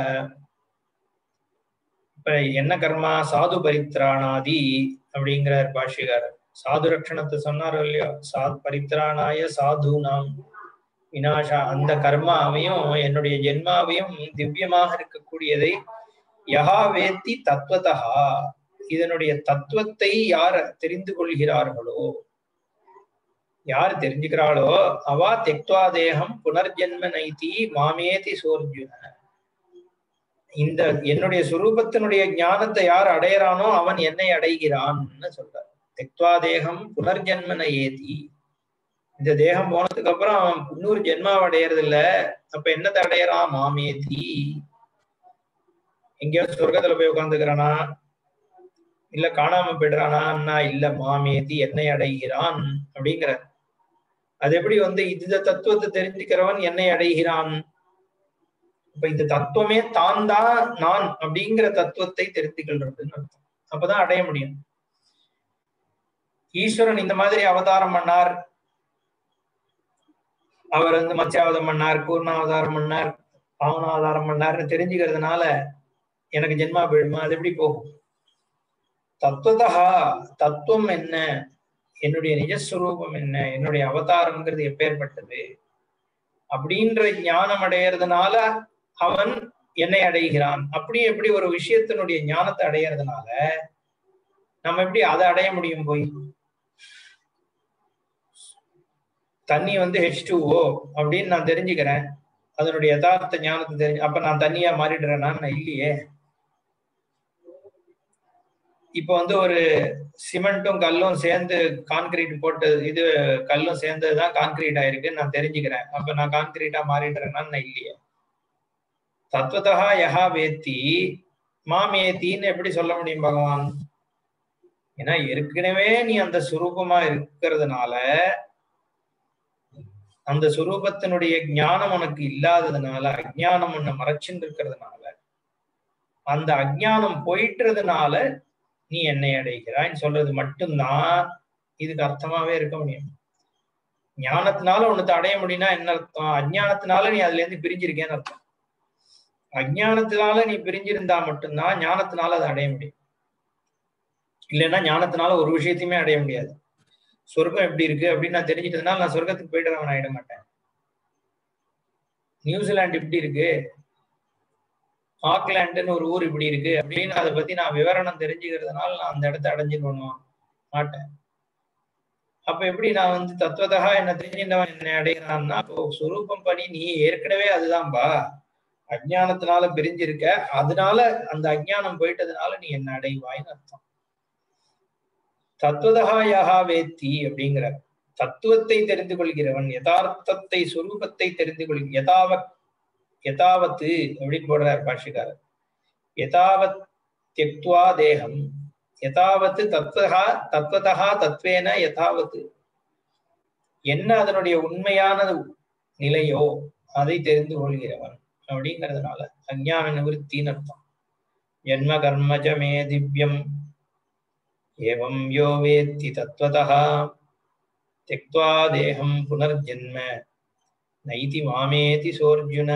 இப்ப என்ன கர்மா சாது பரித்ராணாதி அப்படிங்கிறார் பாஷ்யகாரர் சாது ரட்சணத்தை சொன்னாரோ இல்லையோ சாத் பரித்ராணாய சாது நாம் வினாஷா அந்த கர்மாவையும் என்னுடைய ஜென்மாவையும் திவ்யமாக இருக்கக்கூடியதை யகா வேத்தி தத்துவதா இதனுடைய தத்துவத்தை யார் தெரிந்து கொள்கிறார்களோ யார் தெரிஞ்சுக்கிறாளோ அவா தெக்வா தேகம் புனர்ஜென்ம நைதி மாமேதி சோர்ஜுன இந்த என்னுடைய சுரூபத்தினுடைய ஞானத்தை யார் அடையறானோ அவன் என்னை அடைகிறான்னு சொல்றார் தெக்வா தேகம் புனர்ஜென்மன ஏதி இந்த தேகம் போனதுக்கு அப்புறம் அவன் இன்னொரு ஜென்மாவை அடையறது இல்ல அப்ப என்னத்தை அடையறான் மாமேதி எங்கேயாவது சொர்க்கத்துல போய் உட்காந்துக்கிறானா இல்ல காணாம போயிடுறானா இல்ல மாமேதி என்னை அடைகிறான் அப்படிங்கிற அது எப்படி வந்து இந்த தத்துவத்தை தெரிஞ்சுக்கிறவன் என்னை அடைகிறான் இப்ப இந்த தத்துவமே தான் தான் நான் அப்படிங்கிற தத்துவத்தை தெரிந்து கொள்றதுன்னு அர்த்தம் அப்பதான் அடைய முடியும் ஈஸ்வரன் இந்த மாதிரி அவதாரம் பண்ணார் அவர் வந்து மத்ஸ்யாவதம் பண்ணார் கூர்ணாவதாரம் பண்ணார் பாவனாதாரம் பண்ணாருன்னு தெரிஞ்சுக்கிறதுனால எனக்கு ஜென்மா போயிடுமா அது எப்படி போகும் தத்துவதா தத்துவம் என்ன என்னுடைய நிஜஸ்வரூபம் என்ன என்னுடைய அவதாரம்ங்கிறது எப்பேற்பட்டது அப்படின்ற ஞானம் அடையறதுனால அவன் என்னை அடைகிறான் அப்படி எப்படி ஒரு விஷயத்தினுடைய ஞானத்தை அடையறதுனால நம்ம எப்படி அதை அடைய முடியும் போய் தண்ணி வந்து ஹெச் டூ ஓ அப்படின்னு நான் தெரிஞ்சுக்கிறேன் அதனுடைய யதார்த்த ஞானத்தை தெரிஞ்சு அப்ப நான் தண்ணியா மாறிடுறேன்னா நான் இல்லையே இப்ப வந்து ஒரு சிமெண்ட்டும் கல்லும் சேர்ந்து கான்கிரீட் போட்டு இது கல்லும் சேர்ந்ததுதான் கான்கிரீட் ஆயிருக்கு நான் தெரிஞ்சுக்கிறேன் அப்ப நான் கான்கிரீட்டா மாறிடுறேன்னா நான் இல்லையே தத்துவதா யஹா வேத்தி மாம் ஏத்தின்னு எப்படி சொல்ல முடியும் பகவான் ஏன்னா ஏற்கனவே நீ அந்த சுரூபமா இருக்கிறதுனால அந்த சுரூபத்தினுடைய ஞானம் உனக்கு இல்லாததுனால அஜ்ஞானம் உன்னை மறைச்சுட்டு இருக்கிறதுனால அந்த அஜ்ஞானம் போயிட்டுறதுனால நீ என்னை அடைகிறாய்ன்னு சொல்றது மட்டும்தான் இதுக்கு அர்த்தமாவே இருக்க முடியும் ஞானத்தினால உனக்கு அடைய முடியும்னா என்ன அர்த்தம் அஜ்ஞானத்தினால நீ அதுல இருந்து பிரிஞ்சிருக்கேன்னு அர்த்தம் அஜ்ஞானத்தினால நீ பிரிஞ்சிருந்தா மட்டும்தான் ஞானத்தினால அதை அடைய முடியும் இல்லைன்னா ஞானத்தினால ஒரு விஷயத்தையுமே அடைய முடியாது சொர்க்கம் எப்படி இருக்கு அப்படின்னு நான் தெரிஞ்சிட்டதுனால நான் சொர்க்கத்துக்கு போயிடுறவன் ஆயிட மாட்டேன் நியூசிலாந்து இப்படி இருக்கு ஆக்லாண்டுன்னு ஒரு ஊர் இப்படி இருக்கு அப்படின்னு அதை பத்தி நான் விவரணம் தெரிஞ்சுக்கிறதுனால நான் அந்த இடத்த அடைஞ்சிடணும் மாட்டேன் அப்ப எப்படி நான் வந்து தத்துவதா என்ன தெரிஞ்சின்றவன் என்னை அடைகிறான்னா இப்போ சுரூபம் பணி நீ ஏற்கனவே அதுதான்பா அஜ்ஞானத்தினால பிரிஞ்சிருக்க அதனால அந்த அஜ்ஞானம் போயிட்டதுனால நீ என்ன அடைவாய்ன்னு அர்த்தம் தத்துவதா யஹா வேத்தி அப்படிங்கிற தத்துவத்தை தெரிந்து கொள்கிறவன் யதார்த்தத்தை சுரூபத்தை தெரிந்து கொள் யதாவத் யதாவத்து அப்படின்னு போடுறார் பாஷிகாரர் யதாவத் தியக்துவா தேகம் யதாவத்து தத்வதா தத்வதா தத்வேன யதாவத்து என்ன அதனுடைய உண்மையான நிலையோ அதை தெரிந்து கொள்கிறவன் அப்படிங்கிறதுனால அஞ்ஞான நிவர்த்தின்னு அர்த்தம் ஜன்ம கர்மஜ மே திவ்யம் ஏவம் யோ வேத்தி தத்வதா தியக்துவா தேகம் புனர்ஜன்ம நைதி மாமேதி சோர்ஜுன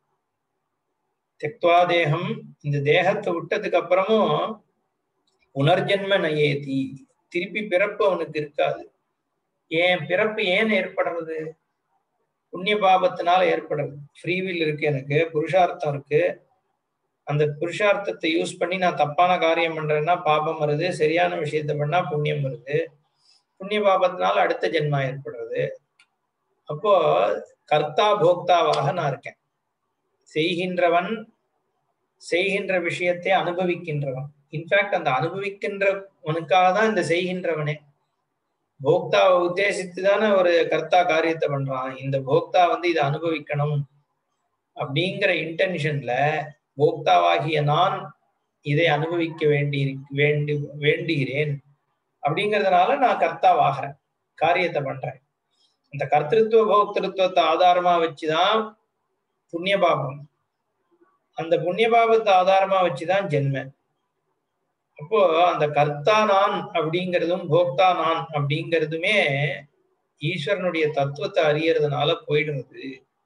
தியக்துவா தேகம் இந்த தேகத்தை விட்டதுக்கு அப்புறமும் புனர்ஜென்ம நயேதி திருப்பி பிறப்பு அவனுக்கு இருக்காது ஏன் பிறப்பு ஏன் ஏற்படுறது புண்ணிய பாபத்தினால ஏற்படுறது ஃப்ரீவில் இருக்கு எனக்கு புருஷார்த்தம் இருக்கு அந்த புருஷார்த்தத்தை யூஸ் பண்ணி நான் தப்பான காரியம் பண்றேன்னா பாபம் வருது சரியான விஷயத்த பண்ணா புண்ணியம் வருது புண்ணிய பாபத்தினால அடுத்த ஜென்மா ஏற்படுறது அப்போ கர்த்தா போக்தாவாக நான் இருக்கேன் செய்கின்றவன் செய்கின்ற விஷயத்தை அனுபவிக்கின்றவன் இன்ஃபேக்ட் அந்த அனுபவிக்கின்றவனுக்காக தான் இந்த செய்கின்றவனே போக்தாவை உத்தேசித்து தானே ஒரு கர்த்தா காரியத்தை பண்றான் இந்த போக்தா வந்து இதை அனுபவிக்கணும் அப்படிங்கிற இன்டென்ஷன்ல போக்தாவாகிய நான் இதை அனுபவிக்க வேண்டி வேண்டி வேண்டுகிறேன் அப்படிங்கிறதுனால நான் கர்த்தாவாகிறேன் காரியத்தை பண்றேன் அந்த கர்த்திருவ போக்திருத்துவத்தை ஆதாரமா வச்சுதான் புண்ணிய பாபம் அந்த புண்ணிய பாபத்தை ஆதாரமா வச்சுதான் ஜென்ம அப்போ அந்த கர்த்தா நான் அப்படிங்கிறதும் போக்தா நான் அப்படிங்கிறதுமே ஈஸ்வரனுடைய தத்துவத்தை அறியறதுனால போயிடுறது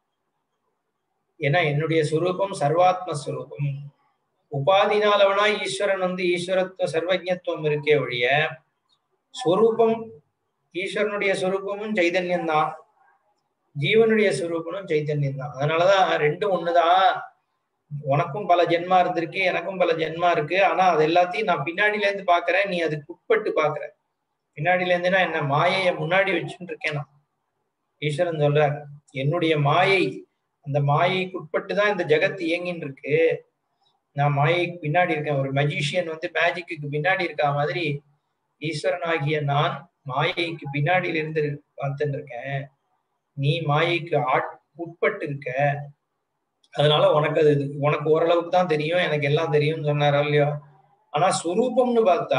ஏன்னா என்னுடைய சுரூபம் சர்வாத்ம ஸ்வரூபம் உபாதினாலவனா ஈஸ்வரன் வந்து ஈஸ்வரத்துவ சர்வஜத்துவம் இருக்கே ஒழிய ஸ்வரூபம் ஈஸ்வரனுடைய சுரூபமும் சைதன்யம் தான் ஜீவனுடைய சுரூபமும் சைத்தன்யம் தான் அதனாலதான் ரெண்டும் ஒண்ணுதான் உனக்கும் பல ஜென்மா இருந்திருக்கு எனக்கும் பல ஜென்மா இருக்கு ஆனா அது எல்லாத்தையும் நான் பின்னாடில இருந்து பாக்குறேன் நீ அதுக்கு உட்பட்டு பாக்குற பின்னாடில இருந்துன்னா என்ன மாயைய முன்னாடி வச்சுட்டு இருக்கேன் நான் ஈஸ்வரன் சொல்ற என்னுடைய மாயை அந்த மாயைக்கு உட்பட்டு தான் இந்த ஜெகத் இயங்கின்னு இருக்கு நான் மாயைக்கு பின்னாடி இருக்கேன் ஒரு மஜிஷியன் வந்து மேஜிக்கு பின்னாடி இருக்கா மாதிரி ஈஸ்வரன் ஆகிய நான் மாயைக்கு பின்னாடியில இருந்து பார்த்துட்டு இருக்கேன் நீ மாயைக்கு ஆட் உட்பட்டு இருக்க அதனால உனக்கு அது உனக்கு ஓரளவுக்கு தான் தெரியும் எனக்கு எல்லாம் தெரியும்னு சொன்னாரா இல்லையோ ஆனா சுரூபம்னு பார்த்தா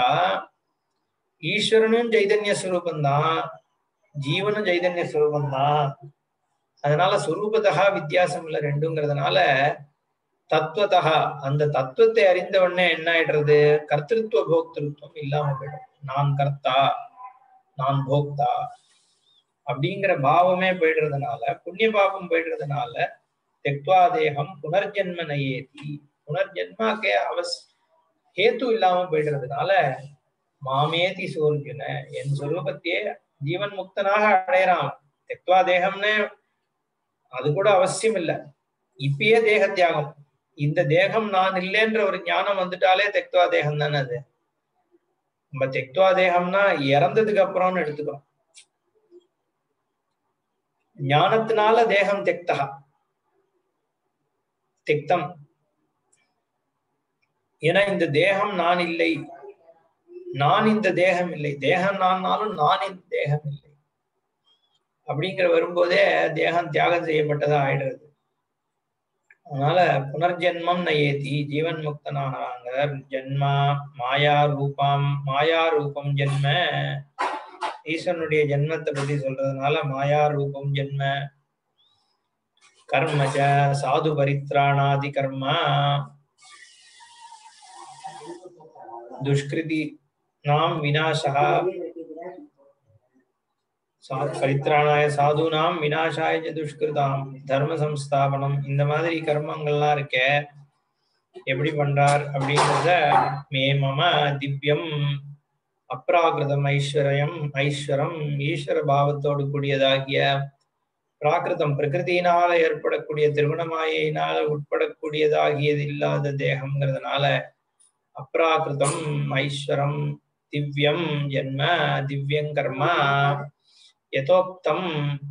ஈஸ்வரனும் சைதன்ய சுரூபம் தான் ஜீவனும் சைதன்ய சுரூபம் தான் அதனால சுரூபத்தகா வித்தியாசம் இல்லை ரெண்டுங்கிறதுனால தத்துவத்தகா அந்த தத்துவத்தை அறிந்த உடனே என்ன ஆயிடுறது கர்த்திருவ போக்திருத்துவம் இல்லாம போயிடும் நான் கர்த்தா நான் போக்தா அப்படிங்கிற பாவமே போயிடுறதுனால புண்ணிய பாவம் போயிடுறதுனால தெக்வா தேகம் புனர்ஜென்ம நயேதி புனர்ஜென்மாக்கே அவஸ் ஹேத்து இல்லாம போயிடுறதுனால மாமேதி சூர்ஜுன என் சொரூபத்தையே ஜீவன் முக்தனாக அடையறான் தெக்வா தேகம்னு அது கூட அவசியம் இல்லை இப்பயே தேக தியாகம் இந்த தேகம் நான் இல்லைன்ற ஒரு ஞானம் வந்துட்டாலே தெக்வா தேகம் தானே அது நம்ம தெக்வா தேகம்னா இறந்ததுக்கு அப்புறம்னு எடுத்துக்கிறோம் ஞானத்தினால தேகம் தெக்தா திக்தம் ஏன்னா இந்த தேகம் நான் இல்லை நான் இந்த தேகம் இல்லை தேகம் நான்னாலும் நான் இந்த தேகம் இல்லை அப்படிங்கிற வரும்போதே தேகம் தியாகம் செய்யப்பட்டதா ஆயிடுறது அதனால புனர்ஜென்மம் நயேதி ஜீவன் முக்தனாகிறாங்க ஜென்மா மாயா ரூபம் மாயா ரூபம் ஜென்ம ஈஸ்வரனுடைய ஜென்மத்தை பத்தி சொல்றதுனால மாயா ரூபம் ஜென்ம கர்மஜ சாது பரித்ராணாதி கர்மா துஷ்கிருதி நாம் வினாசா பரித்ராணாய சாதுனாம் வினாசாய துஷ்கிருதாம் தர்ம சம்ஸ்தாபனம் இந்த மாதிரி கர்மங்கள்லாம் இருக்க எப்படி பண்றார் அப்படிங்கிறத மே மம திவ்யம் அப்ராகிருதம் ஐஸ்வர்யம் ஐஸ்வரம் ஈஸ்வர பாவத்தோடு கூடியதாகிய பிராகிருதம் பிரகிருதியினால ஏற்படக்கூடிய திருமணமாயினால உட்படக்கூடியதாகியது இல்லாத தேகம்ங்கிறதுனால அப்ராகிருதம் ஐஸ்வரம் திவ்யம் ஜென்ம திவ்யங்கர்மா யதோக்தம்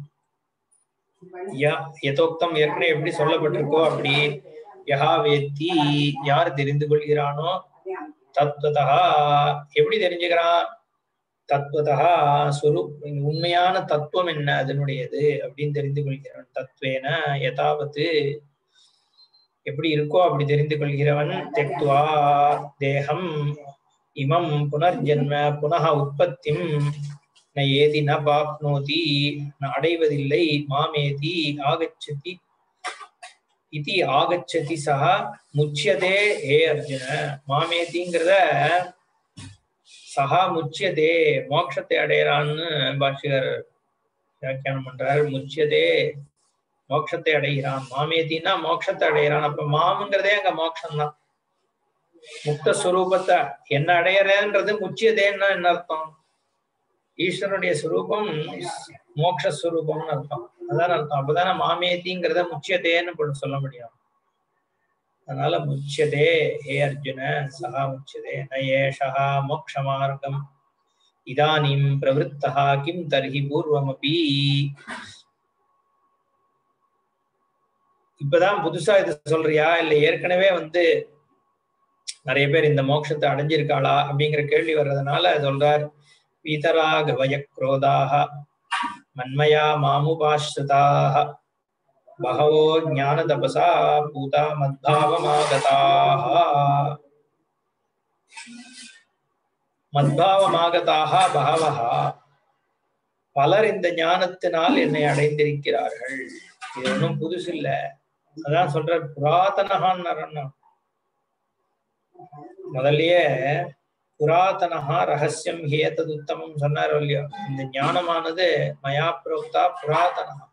யதோக்தம் ஏற்கனவே எப்படி சொல்லப்பட்டிருக்கோ அப்படி யஹா வேத்தி யார் தெரிந்து கொள்கிறானோ தத்துவதா எப்படி தெரிஞ்சுக்கிறான் தத்துவதா ஸ்வரூப் உண்மையான தத்துவம் என்ன அதனுடையது அப்படின்னு தெரிந்து கொள்கிறான் தத்துவேன யதாவத்து எப்படி இருக்கோ அப்படி தெரிந்து கொள்கிறவன் தெக்துவா தேகம் இமம் புனர்ஜென்ம புனக உற்பத்திம் ந ஏதி ந பாப்னோதி அடைவதில்லை மாமேதி ஆகச்சதி இது ஆகச்சதி சக முச்சியதே ஹே அர்ஜுன மாமேதிங்கிறத சகா முச்சியதே மோட்சத்தை அடையிறான்னு பாஷகர் வியாக்கியானம் பண்றார் முச்சியதே மோட்சத்தை அடைகிறான் மாமேதினா மோட்சத்தை அடைகிறான் அப்ப மாமுங்கிறதே அங்க மோட்சம் தான் முக்த சுரூபத்தை என்ன அடையறேன்றது முச்சியதேன்னா என்ன அர்த்தம் ஈஸ்வரனுடைய சுரூபம் மோக்ஷஸ்வரூபம்னு அர்த்தம் அதான் அர்த்தம் அப்பதானே மாமேதிங்கிறத முச்சியதேன்னு சொல்ல முடியும் அதனால முச்சியதே ஹே அர்ஜுன சகா முச்சியதே ந ஏஷா மோக்ஷ மார்க்கம் இதானீம் பிரவருத்தா கிம் தர்ஹி பூர்வமபி இப்பதான் புதுசா இது சொல்றியா இல்ல ஏற்கனவே வந்து நிறைய பேர் இந்த மோட்சத்தை அடைஞ்சிருக்காளா அப்படிங்கிற கேள்வி வர்றதுனால சொல்றார் வீதராக வயக்ரோதாக மன்மயா மாமுபாஸ்ருதாக பகவோ ஞான தபசா பூதா மத்பாவமாகதாக மத்பாவமாகதாக பகவஹா பலர் இந்த ஞானத்தினால் என்னை அடைந்திருக்கிறார்கள் இது ஒன்றும் புதுசு இல்ல அதான் சொல்ற புராதனகான்னு முதல்லயே புராதனஹா ரகசியம் ஹேதது உத்தமம் சொன்னாரோ இல்லையோ இந்த ஞானமானது மயா புரோக்தா புராதனஹா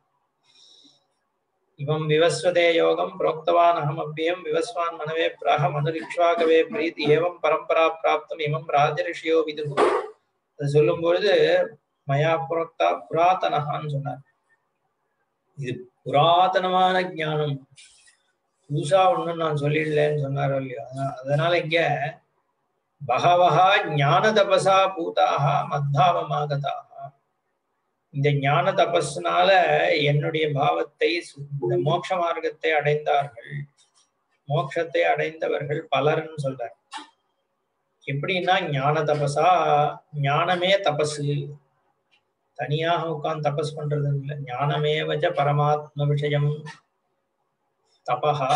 இவம் விவஸ்வதே யோகம் புரோக்தவான் அகம் அப்பியம் விவஸ்வான் மனவே பிராக மனுரிக்ஷ்வாகவே பிரீதி ஏவம் பரம்பரா பிராப்தம் இமம் ராஜரிஷியோ விது அது சொல்லும் பொழுது மயா புரோக்தா புராதனஹான்னு சொன்னார் இது புராதனமான ஞானம் புதுசா ஒண்ணும் நான் சொல்லிடலன்னு சொன்னாரோ இல்லையோ அதனால இங்க பகவஹா ஞான தபசா பூதாக மத்தாவமாகதாக இந்த ஞான தபஸ்னால என்னுடைய பாவத்தை இந்த மோட்ச மார்க்கத்தை அடைந்தார்கள் மோட்சத்தை அடைந்தவர்கள் பலர்னு சொல்றார் எப்படின்னா ஞான தபசா ஞானமே தபசு தனியாக உட்கார்ந்து தபஸ் பண்றது இல்லை ஞானமே வச்ச பரமாத்ம விஷயம் தபஹா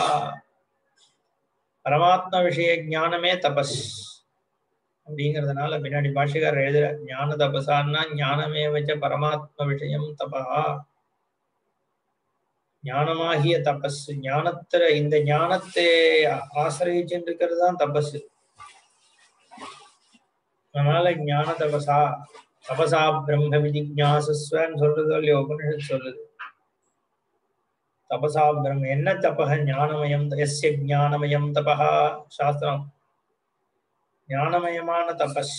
பரமாத்ம விஷய ஞானமே தபஸ் அப்படிங்கிறதுனால பின்னாடி பாஷிகார் எழுதுற ஞான தபசான்னா ஞானமே வச்ச பரமாத்ம விஷயம் தபஹா ஞானமாகிய தபஸ் ஞானத்துல இந்த ஞானத்தை ஆசிரியச்சுட்டு இருக்கிறது தான் தபஸ் அதனால ஞான தபசா தபசா பிரம்ம விதிஜாசஸ்வன்னு சொல்றதோ இல்லையோ உபனிஷத் சொல்லுது தபசா பிரம்ம என்ன தபக ஞானமயம் எஸ்ய ஞானமயம் தபஹா சாஸ்திரம் ஞானமயமான தபஸ்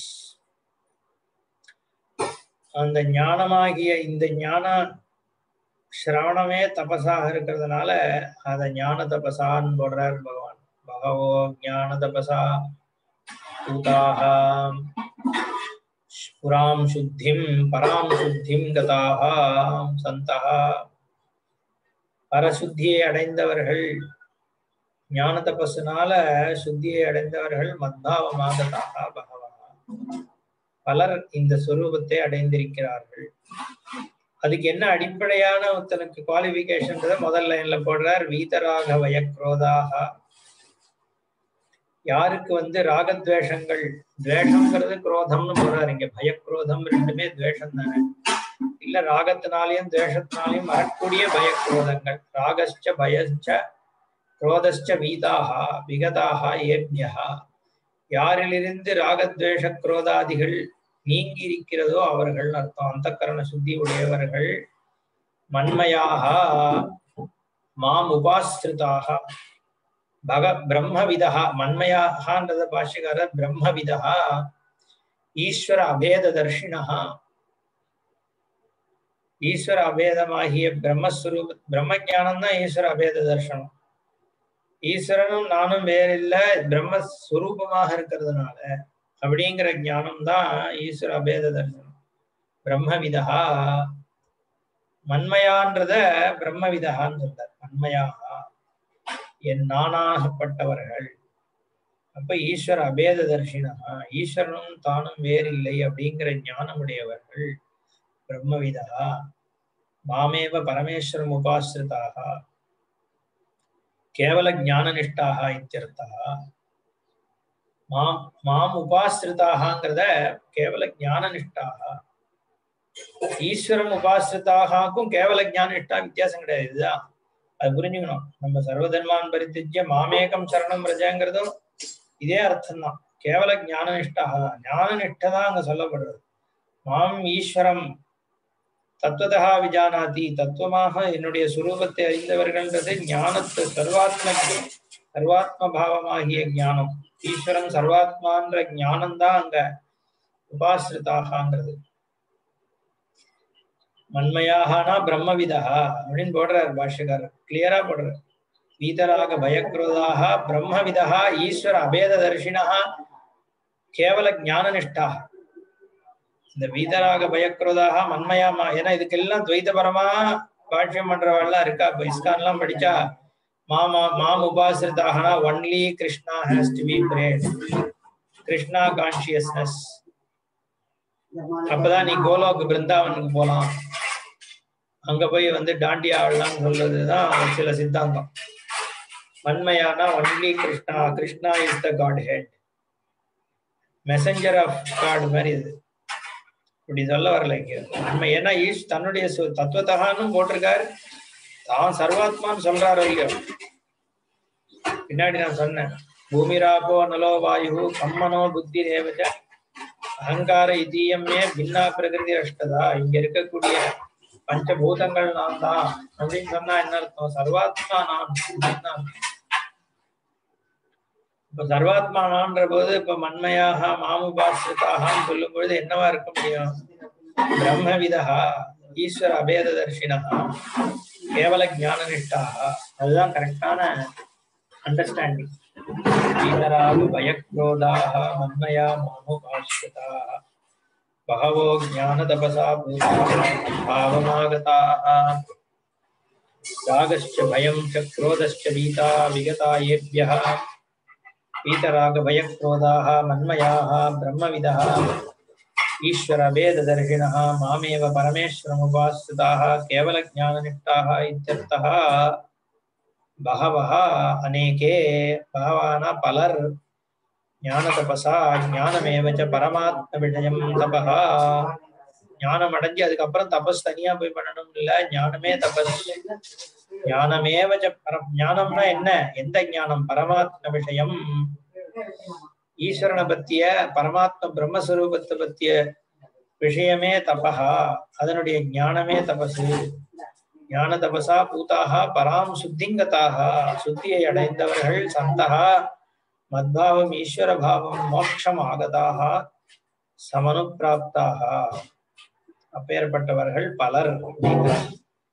அந்த ஞானமாகிய இந்த ஞான சிரவணமே தபஸாக இருக்கிறதுனால அத ஞான தபசான்னு போடுறார் பகவான் பகவோ ஞான தபசா பூதாக புராம் சுத்திம் பராம் சுத்திம் கதாக சந்தா பரசுத்தியை அடைந்தவர்கள் ஞான தபஸுனால சுத்தியை அடைந்தவர்கள் மத்தாவமாகதாக பகவான் பலர் இந்த சொரூபத்தை அடைந்திருக்கிறார்கள் அதுக்கு என்ன அடிப்படையான ஒருத்தனுக்கு குவாலிபிகேஷன் முதல் லைன்ல போடுறார் வீதராக வயக்ரோதாக யாருக்கு வந்து ராகத்வேஷங்கள் துவேஷம்ங்கிறது குரோதம்னு போடுறாரு இங்க பயக்ரோதம் ரெண்டுமே துவேஷம் தானே இல்ல ராகத்தினாலையும் துவேஷத்தினாலையும் வரக்கூடிய பயக்ரோதங்கள் ராகஸ்ச பயஸ்ச குரோதஸ்ச வீதாக விகதாக ஏபியா யாரிலிருந்து ராகத்வேஷ குரோதாதிகள் நீங்கி இருக்கிறதோ அவர்கள் அர்த்தம் அந்த கரண சுத்தி உடையவர்கள் மண்மையாக மாம் உபாசிரிதாக பக பிரம்மவிதா மண்மயாகன்றத பாஷிகாரர் பிரம்மவிதா ஈஸ்வர அபேத தர்ஷினா ஈஸ்வர அபேதமாகிய பிரம்மஸ்வரூப பிரம்ம ஜானம் தான் ஈஸ்வர அபேத தர்ஷனம் ஈஸ்வரனும் நானும் வேறில்ல பிரம்மஸ்வரூபமாக இருக்கிறதுனால அப்படிங்கிற ஞானம் தான் ஈஸ்வர அபேத தர்சனம் பிரம்மவிதா மண்மையான்றத பிரம்மவிதகான்னு சொல்றார் மண்மையாக என் நானாகப்பட்டவர்கள் அப்ப ஈஸ்வர அபேத தர்ஷினா ஈஸ்வரனும் தானும் வேறில்லை அப்படிங்கிற ஞானம் உடையவர்கள் பிரம்மவிதா மாமேவ பரமேஸ்வரம் உபாசிரிதாக கேவல ஞானனிஷ்டாக இத்தியர்த்தா மாம் மாம் உபாசிரிதாகங்கிறத கேவல ஞானனிஷ்டாக ஈஸ்வரம் உபாசிரிதாகும் கேவல ஞானனிஷ்டா வித்தியாசம் கிடையாது இதுதான் அது புரிஞ்சுக்கணும் நம்ம சர்வதர்மான் பரித்திஜ்ய மாமேகம் சரணம் ரஜங்கிறதும் இதே அர்த்தம் தான் கேவல ஞானனிஷ்டாக ஞானனிஷ்ட தான் அங்க சொல்லப்படுறது மாம் ஈஸ்வரம் தத்துவதா விஜானாதி தத்துவமாக என்னுடைய சுரூபத்தை அறிந்தவர்கள்ன்றது ஞானத்து சர்வாத்ம சர்வாத்ம பாவமாகிய ஞானம் ஈஸ்வரன் சர்வாத்மான்ற ஞானம் தான் அங்க உபாசிரிதாகங்கிறது மண்மையாகனா பிரம்மவிதா அப்படின்னு போடுறார் பாஷ்யக்காரர் கிளியரா போடுறார் வீதராக பயக்ரோதாக பிரம்மவிதா ஈஸ்வர அபேத தர்ஷினா கேவல ஞானனிஷ்டாக இந்த வீதராக பயக்ரோதாக மண்மயாமா ஏன்னா இதுக்கெல்லாம் துவைதபரமா பாஷ்யம் பண்றவாள்லாம் இருக்கா இப்ப இஸ்கான்லாம் படிச்சா மாமா மாம் உபாசிரிதாகனா only Krishna has to be prayed Krishna consciousness அப்பதான் நீ கோலோக் பிருந்தாவனுக்கு போலாம் அங்க போய் வந்து டாண்டியா ஆடலாம்னு சொல்றதுதான் சில சித்தாந்தம் வன்மையானா only Krishna Krishna is the Godhead messenger of God மாதிரி இது இப்படி சொல்ல வரல இங்க உண்மை ஏன்னா ஈஷ் தன்னுடைய தத்துவத்தகான்னு போட்டிருக்காரு தான் சர்வாத்மான்னு சொல்றாரு இல்லையோ பின்னாடி நான் சொன்னேன் பூமிராபோ நலோ வாயு கம்மனோ புத்தி தேவஜ அகங்கார இதீயமே பின்னா பிரகிருதி அஷ்டதா இங்க இருக்கக்கூடிய பஞ்சபூதங்கள் நான் தான் அப்படின்னு சொன்னா என்ன அர்த்தம் சர்வாத்மா நான் இப்ப சர்வாத்மா நான்ற போது இப்ப மண்மையாக மாமுபாசிரிதாகான்னு சொல்லும் பொழுது என்னவா இருக்க முடியும் பிரம்மவிதா ஈஸ்வர அபேத தர்ஷினா கேவல ஞானனிஷ்டாக அதுதான் கரெக்டான அண்டர்ஸ்டாண்டிங் ஈதராகு பயக்ரோதாக மன்மயா மாமுபாசிரிதாக बहवो ज्ञानतपसा भूताः भावमागताः रागश्च भयं च क्रोधश्च वीता विगता येभ्यः वीतरागभयक्रोधाः मन्मयाः ब्रह्मविदः ईश्वरभेददर्शिनः मामेव परमेश्वरमुपाश्रिताः केवलज्ञाननिष्ठाः इत्यर्थः बहवः अनेके बहवान पलर् ஞான தபசா ஞானமேவச்ச பரமாத்ம விஷயம் தபா ஞானம் அடைஞ்சு அதுக்கப்புறம் தபஸ் தனியா போய் பண்ணணும் இல்ல ஞானமே தபஸ் ஞானமேவச்ச பரம் ஞானம்னா என்ன எந்த ஞானம் பரமாத்ம விஷயம் ஈஸ்வரனை பத்திய பரமாத்ம பிரம்மஸ்வரூபத்தை பத்திய விஷயமே தபஹா அதனுடைய ஞானமே தபசு ஞான தபசா பூதாக பராம் சுத்திங்கதாக சுத்தியை அடைந்தவர்கள் சந்தகா மத்பாவம் ஈஸ்வர பாவம் மோட்சம் ஆகதாக சமனுப்பிராப்தாக அப்பேற்பட்டவர்கள் பலர் அப்படிங்கிறார்.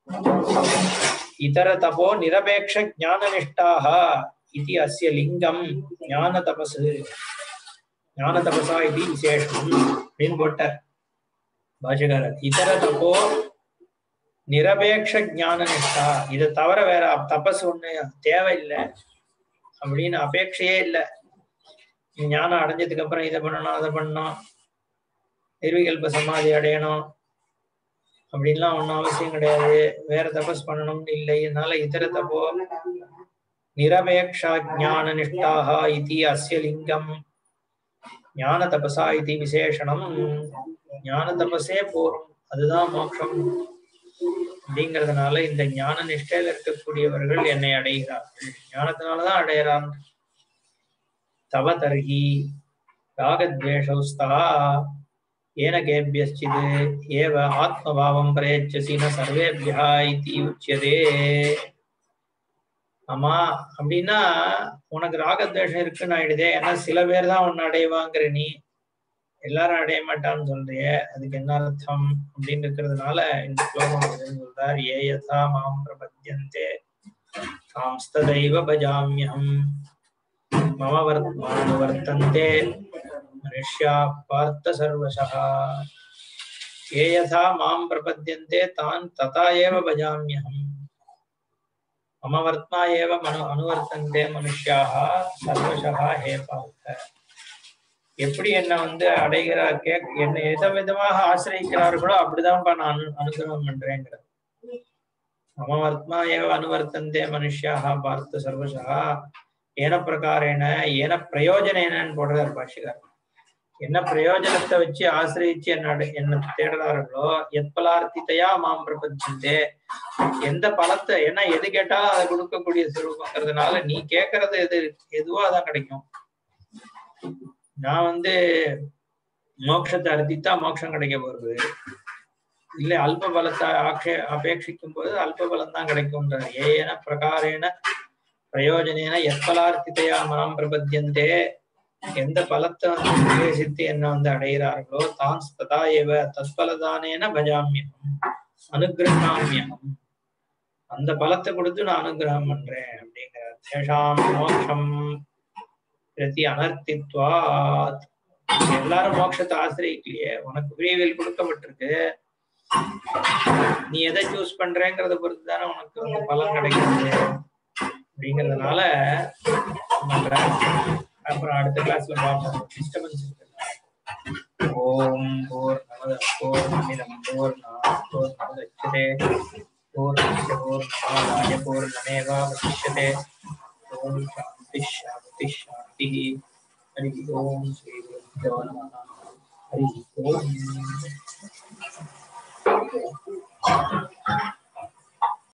இதர தபோ நிரபேக்ஷ ஞான நிஷ்டாக இது அஸ்ய லிங்கம் ஞான தபசு ஞான தபசா இது விசேஷம் அப்படின்னு போட்டார் பாஷகாரர் இதர தபோ நிரபேக்ஷ ஞான நிஷ்டா இதை தவிர வேற தபஸ் ஒண்ணு தேவையில்லை அப்படின்னு அபேட்சையே இல்லை ஞானம் அடைஞ்சதுக்கு அப்புறம் இதை பண்ணணும் அதை பண்ணணும் நிர்விகல்ப சமாதி அடையணும் அப்படின்லாம் ஒன்றும் அவசியம் கிடையாது வேற தபஸ் பண்ணணும்னு இல்லை இதனால இதர தபோ நிரபேக்ஷா ஞான நிஷ்டாக இது அஸ்ய லிங்கம் ஞான தபசா இது விசேஷனம் ஞான தபஸே போரும் அதுதான் மோட்சம் அப்படிங்கிறதுனால இந்த ஞான நிஷ்டையில இருக்கக்கூடியவர்கள் என்னை அடைகிறார்கள் ஞானத்தினாலதான் அடையிறான் தவ தர்ஹி ராகத்வேஷௌஸ்தா ஏன கேபியச்சித் ஏவ ஆத்மபாவம் பிரயச்சசி ந சர்வேபியா இதி உச்சியதே ஆமா அப்படின்னா உனக்கு ராகத்வேஷம் இருக்குன்னு ஆயிடுதே ஏன்னா சில பேர் தான் உன்னை அடைவாங்கிற நீ எல்லாரும் அடைய மாட்டான்னு சொல்றிய அதுக்கு என்ன அர்த்தம் அப்படின்னு இருக்கிறதுனால இந்த ஸ்லோகம் வருதுன்னு சொல்றார் ஏ யதா மாம் பிரபத்யந்தே காம்ஸ்ததைவ பஜாமியம் மம வர்த்மானு வர்த்தந்தே மனுஷ்யா பார்த்த சர்வசா ஏ யதா மாம் பிரபத்யந்தே தான் ததா ஏவ பஜாமியகம் மம வர்த்மா ஏவ மனு அனுவர்த்தந்தே மனுஷ்யாக சர்வசா ஹே பார்த்த எப்படி என்ன வந்து அடைகிற கே என்ன எத விதமாக ஆசிரியிக்கிறார்களோ அப்படிதான்ப்பா நான் அனு அனுகிரகம் பண்றேங்கிற மம வர்த்மா ஏவ அனுவர்த்தந்தே மனுஷ்யாக பார்த்த சர்வசா ஏன பிரகாரேன ஏன பிரயோஜனேனன்னு போடுறார் பாஷிகார் என்ன பிரயோஜனத்தை வச்சு ஆசிரியிச்சு என்ன அடை- என்ன தேடுறார்களோ எத்பலார்த்தித்தையா மாம் பிரபஞ்சந்தே எந்த பலத்தை ஏன்னா எது கேட்டாலும் அதை கொடுக்கக்கூடிய சுரூபங்கிறதுனால நீ கேட்கறது எது எதுவோ அதான் கிடைக்கும் நான் வந்து மோட்சத்தை அர்த்தித்தா மோட்சம் கிடைக்க போறது இல்ல அல்ப பலத்தை ஆக்ஷே அபேட்சிக்கும் போது அல்ப பலம் தான் கிடைக்கும்ன்றார் ஏன பிரகாரேன பிரயோஜனேன எப்பலார்த்தித்தையா மாம் பிரபத்தியந்தே எந்த பலத்தை வந்து உபதேசித்து என்ன வந்து அடைகிறார்களோ தான் ததா ஏவ தத்பலதானேன பஜாமியம் அனுகிரகாமியம் அந்த பலத்தை கொடுத்து நான் அனுகிரகம் பண்றேன் அப்படிங்கிறார் தேஷாம் மோட்சம் பிரதி அனர்த்தித்வாத் எல்லாரும் மோட்சத்தை ஆசிரியக்கலையே உனக்கு ஃப்ரீவில் கொடுக்கப்பட்டிருக்கு நீ எதை சூஸ் பண்றேங்கிறத பொறுத்து தானே உனக்கு வந்து பலன் கிடைக்குது அப்படிங்கிறதுனால பண்றேன் அப்புறம் அடுத்த கிளாஸ்ல பார்ப்போம் டிஸ்டர்பன்ஸ் இருக்கு ஓம் போர் நமத போர் நமிதம் போர் போர் நமதச்சதே போர் போர் நமாய போர் நமேவா வசிஷ்யதே ஓம் சாந்தி சாந்தி சாந்தி ஹரி ஓம் ஸ்ரீ குருभ्यो நமः ஹரி ஓம்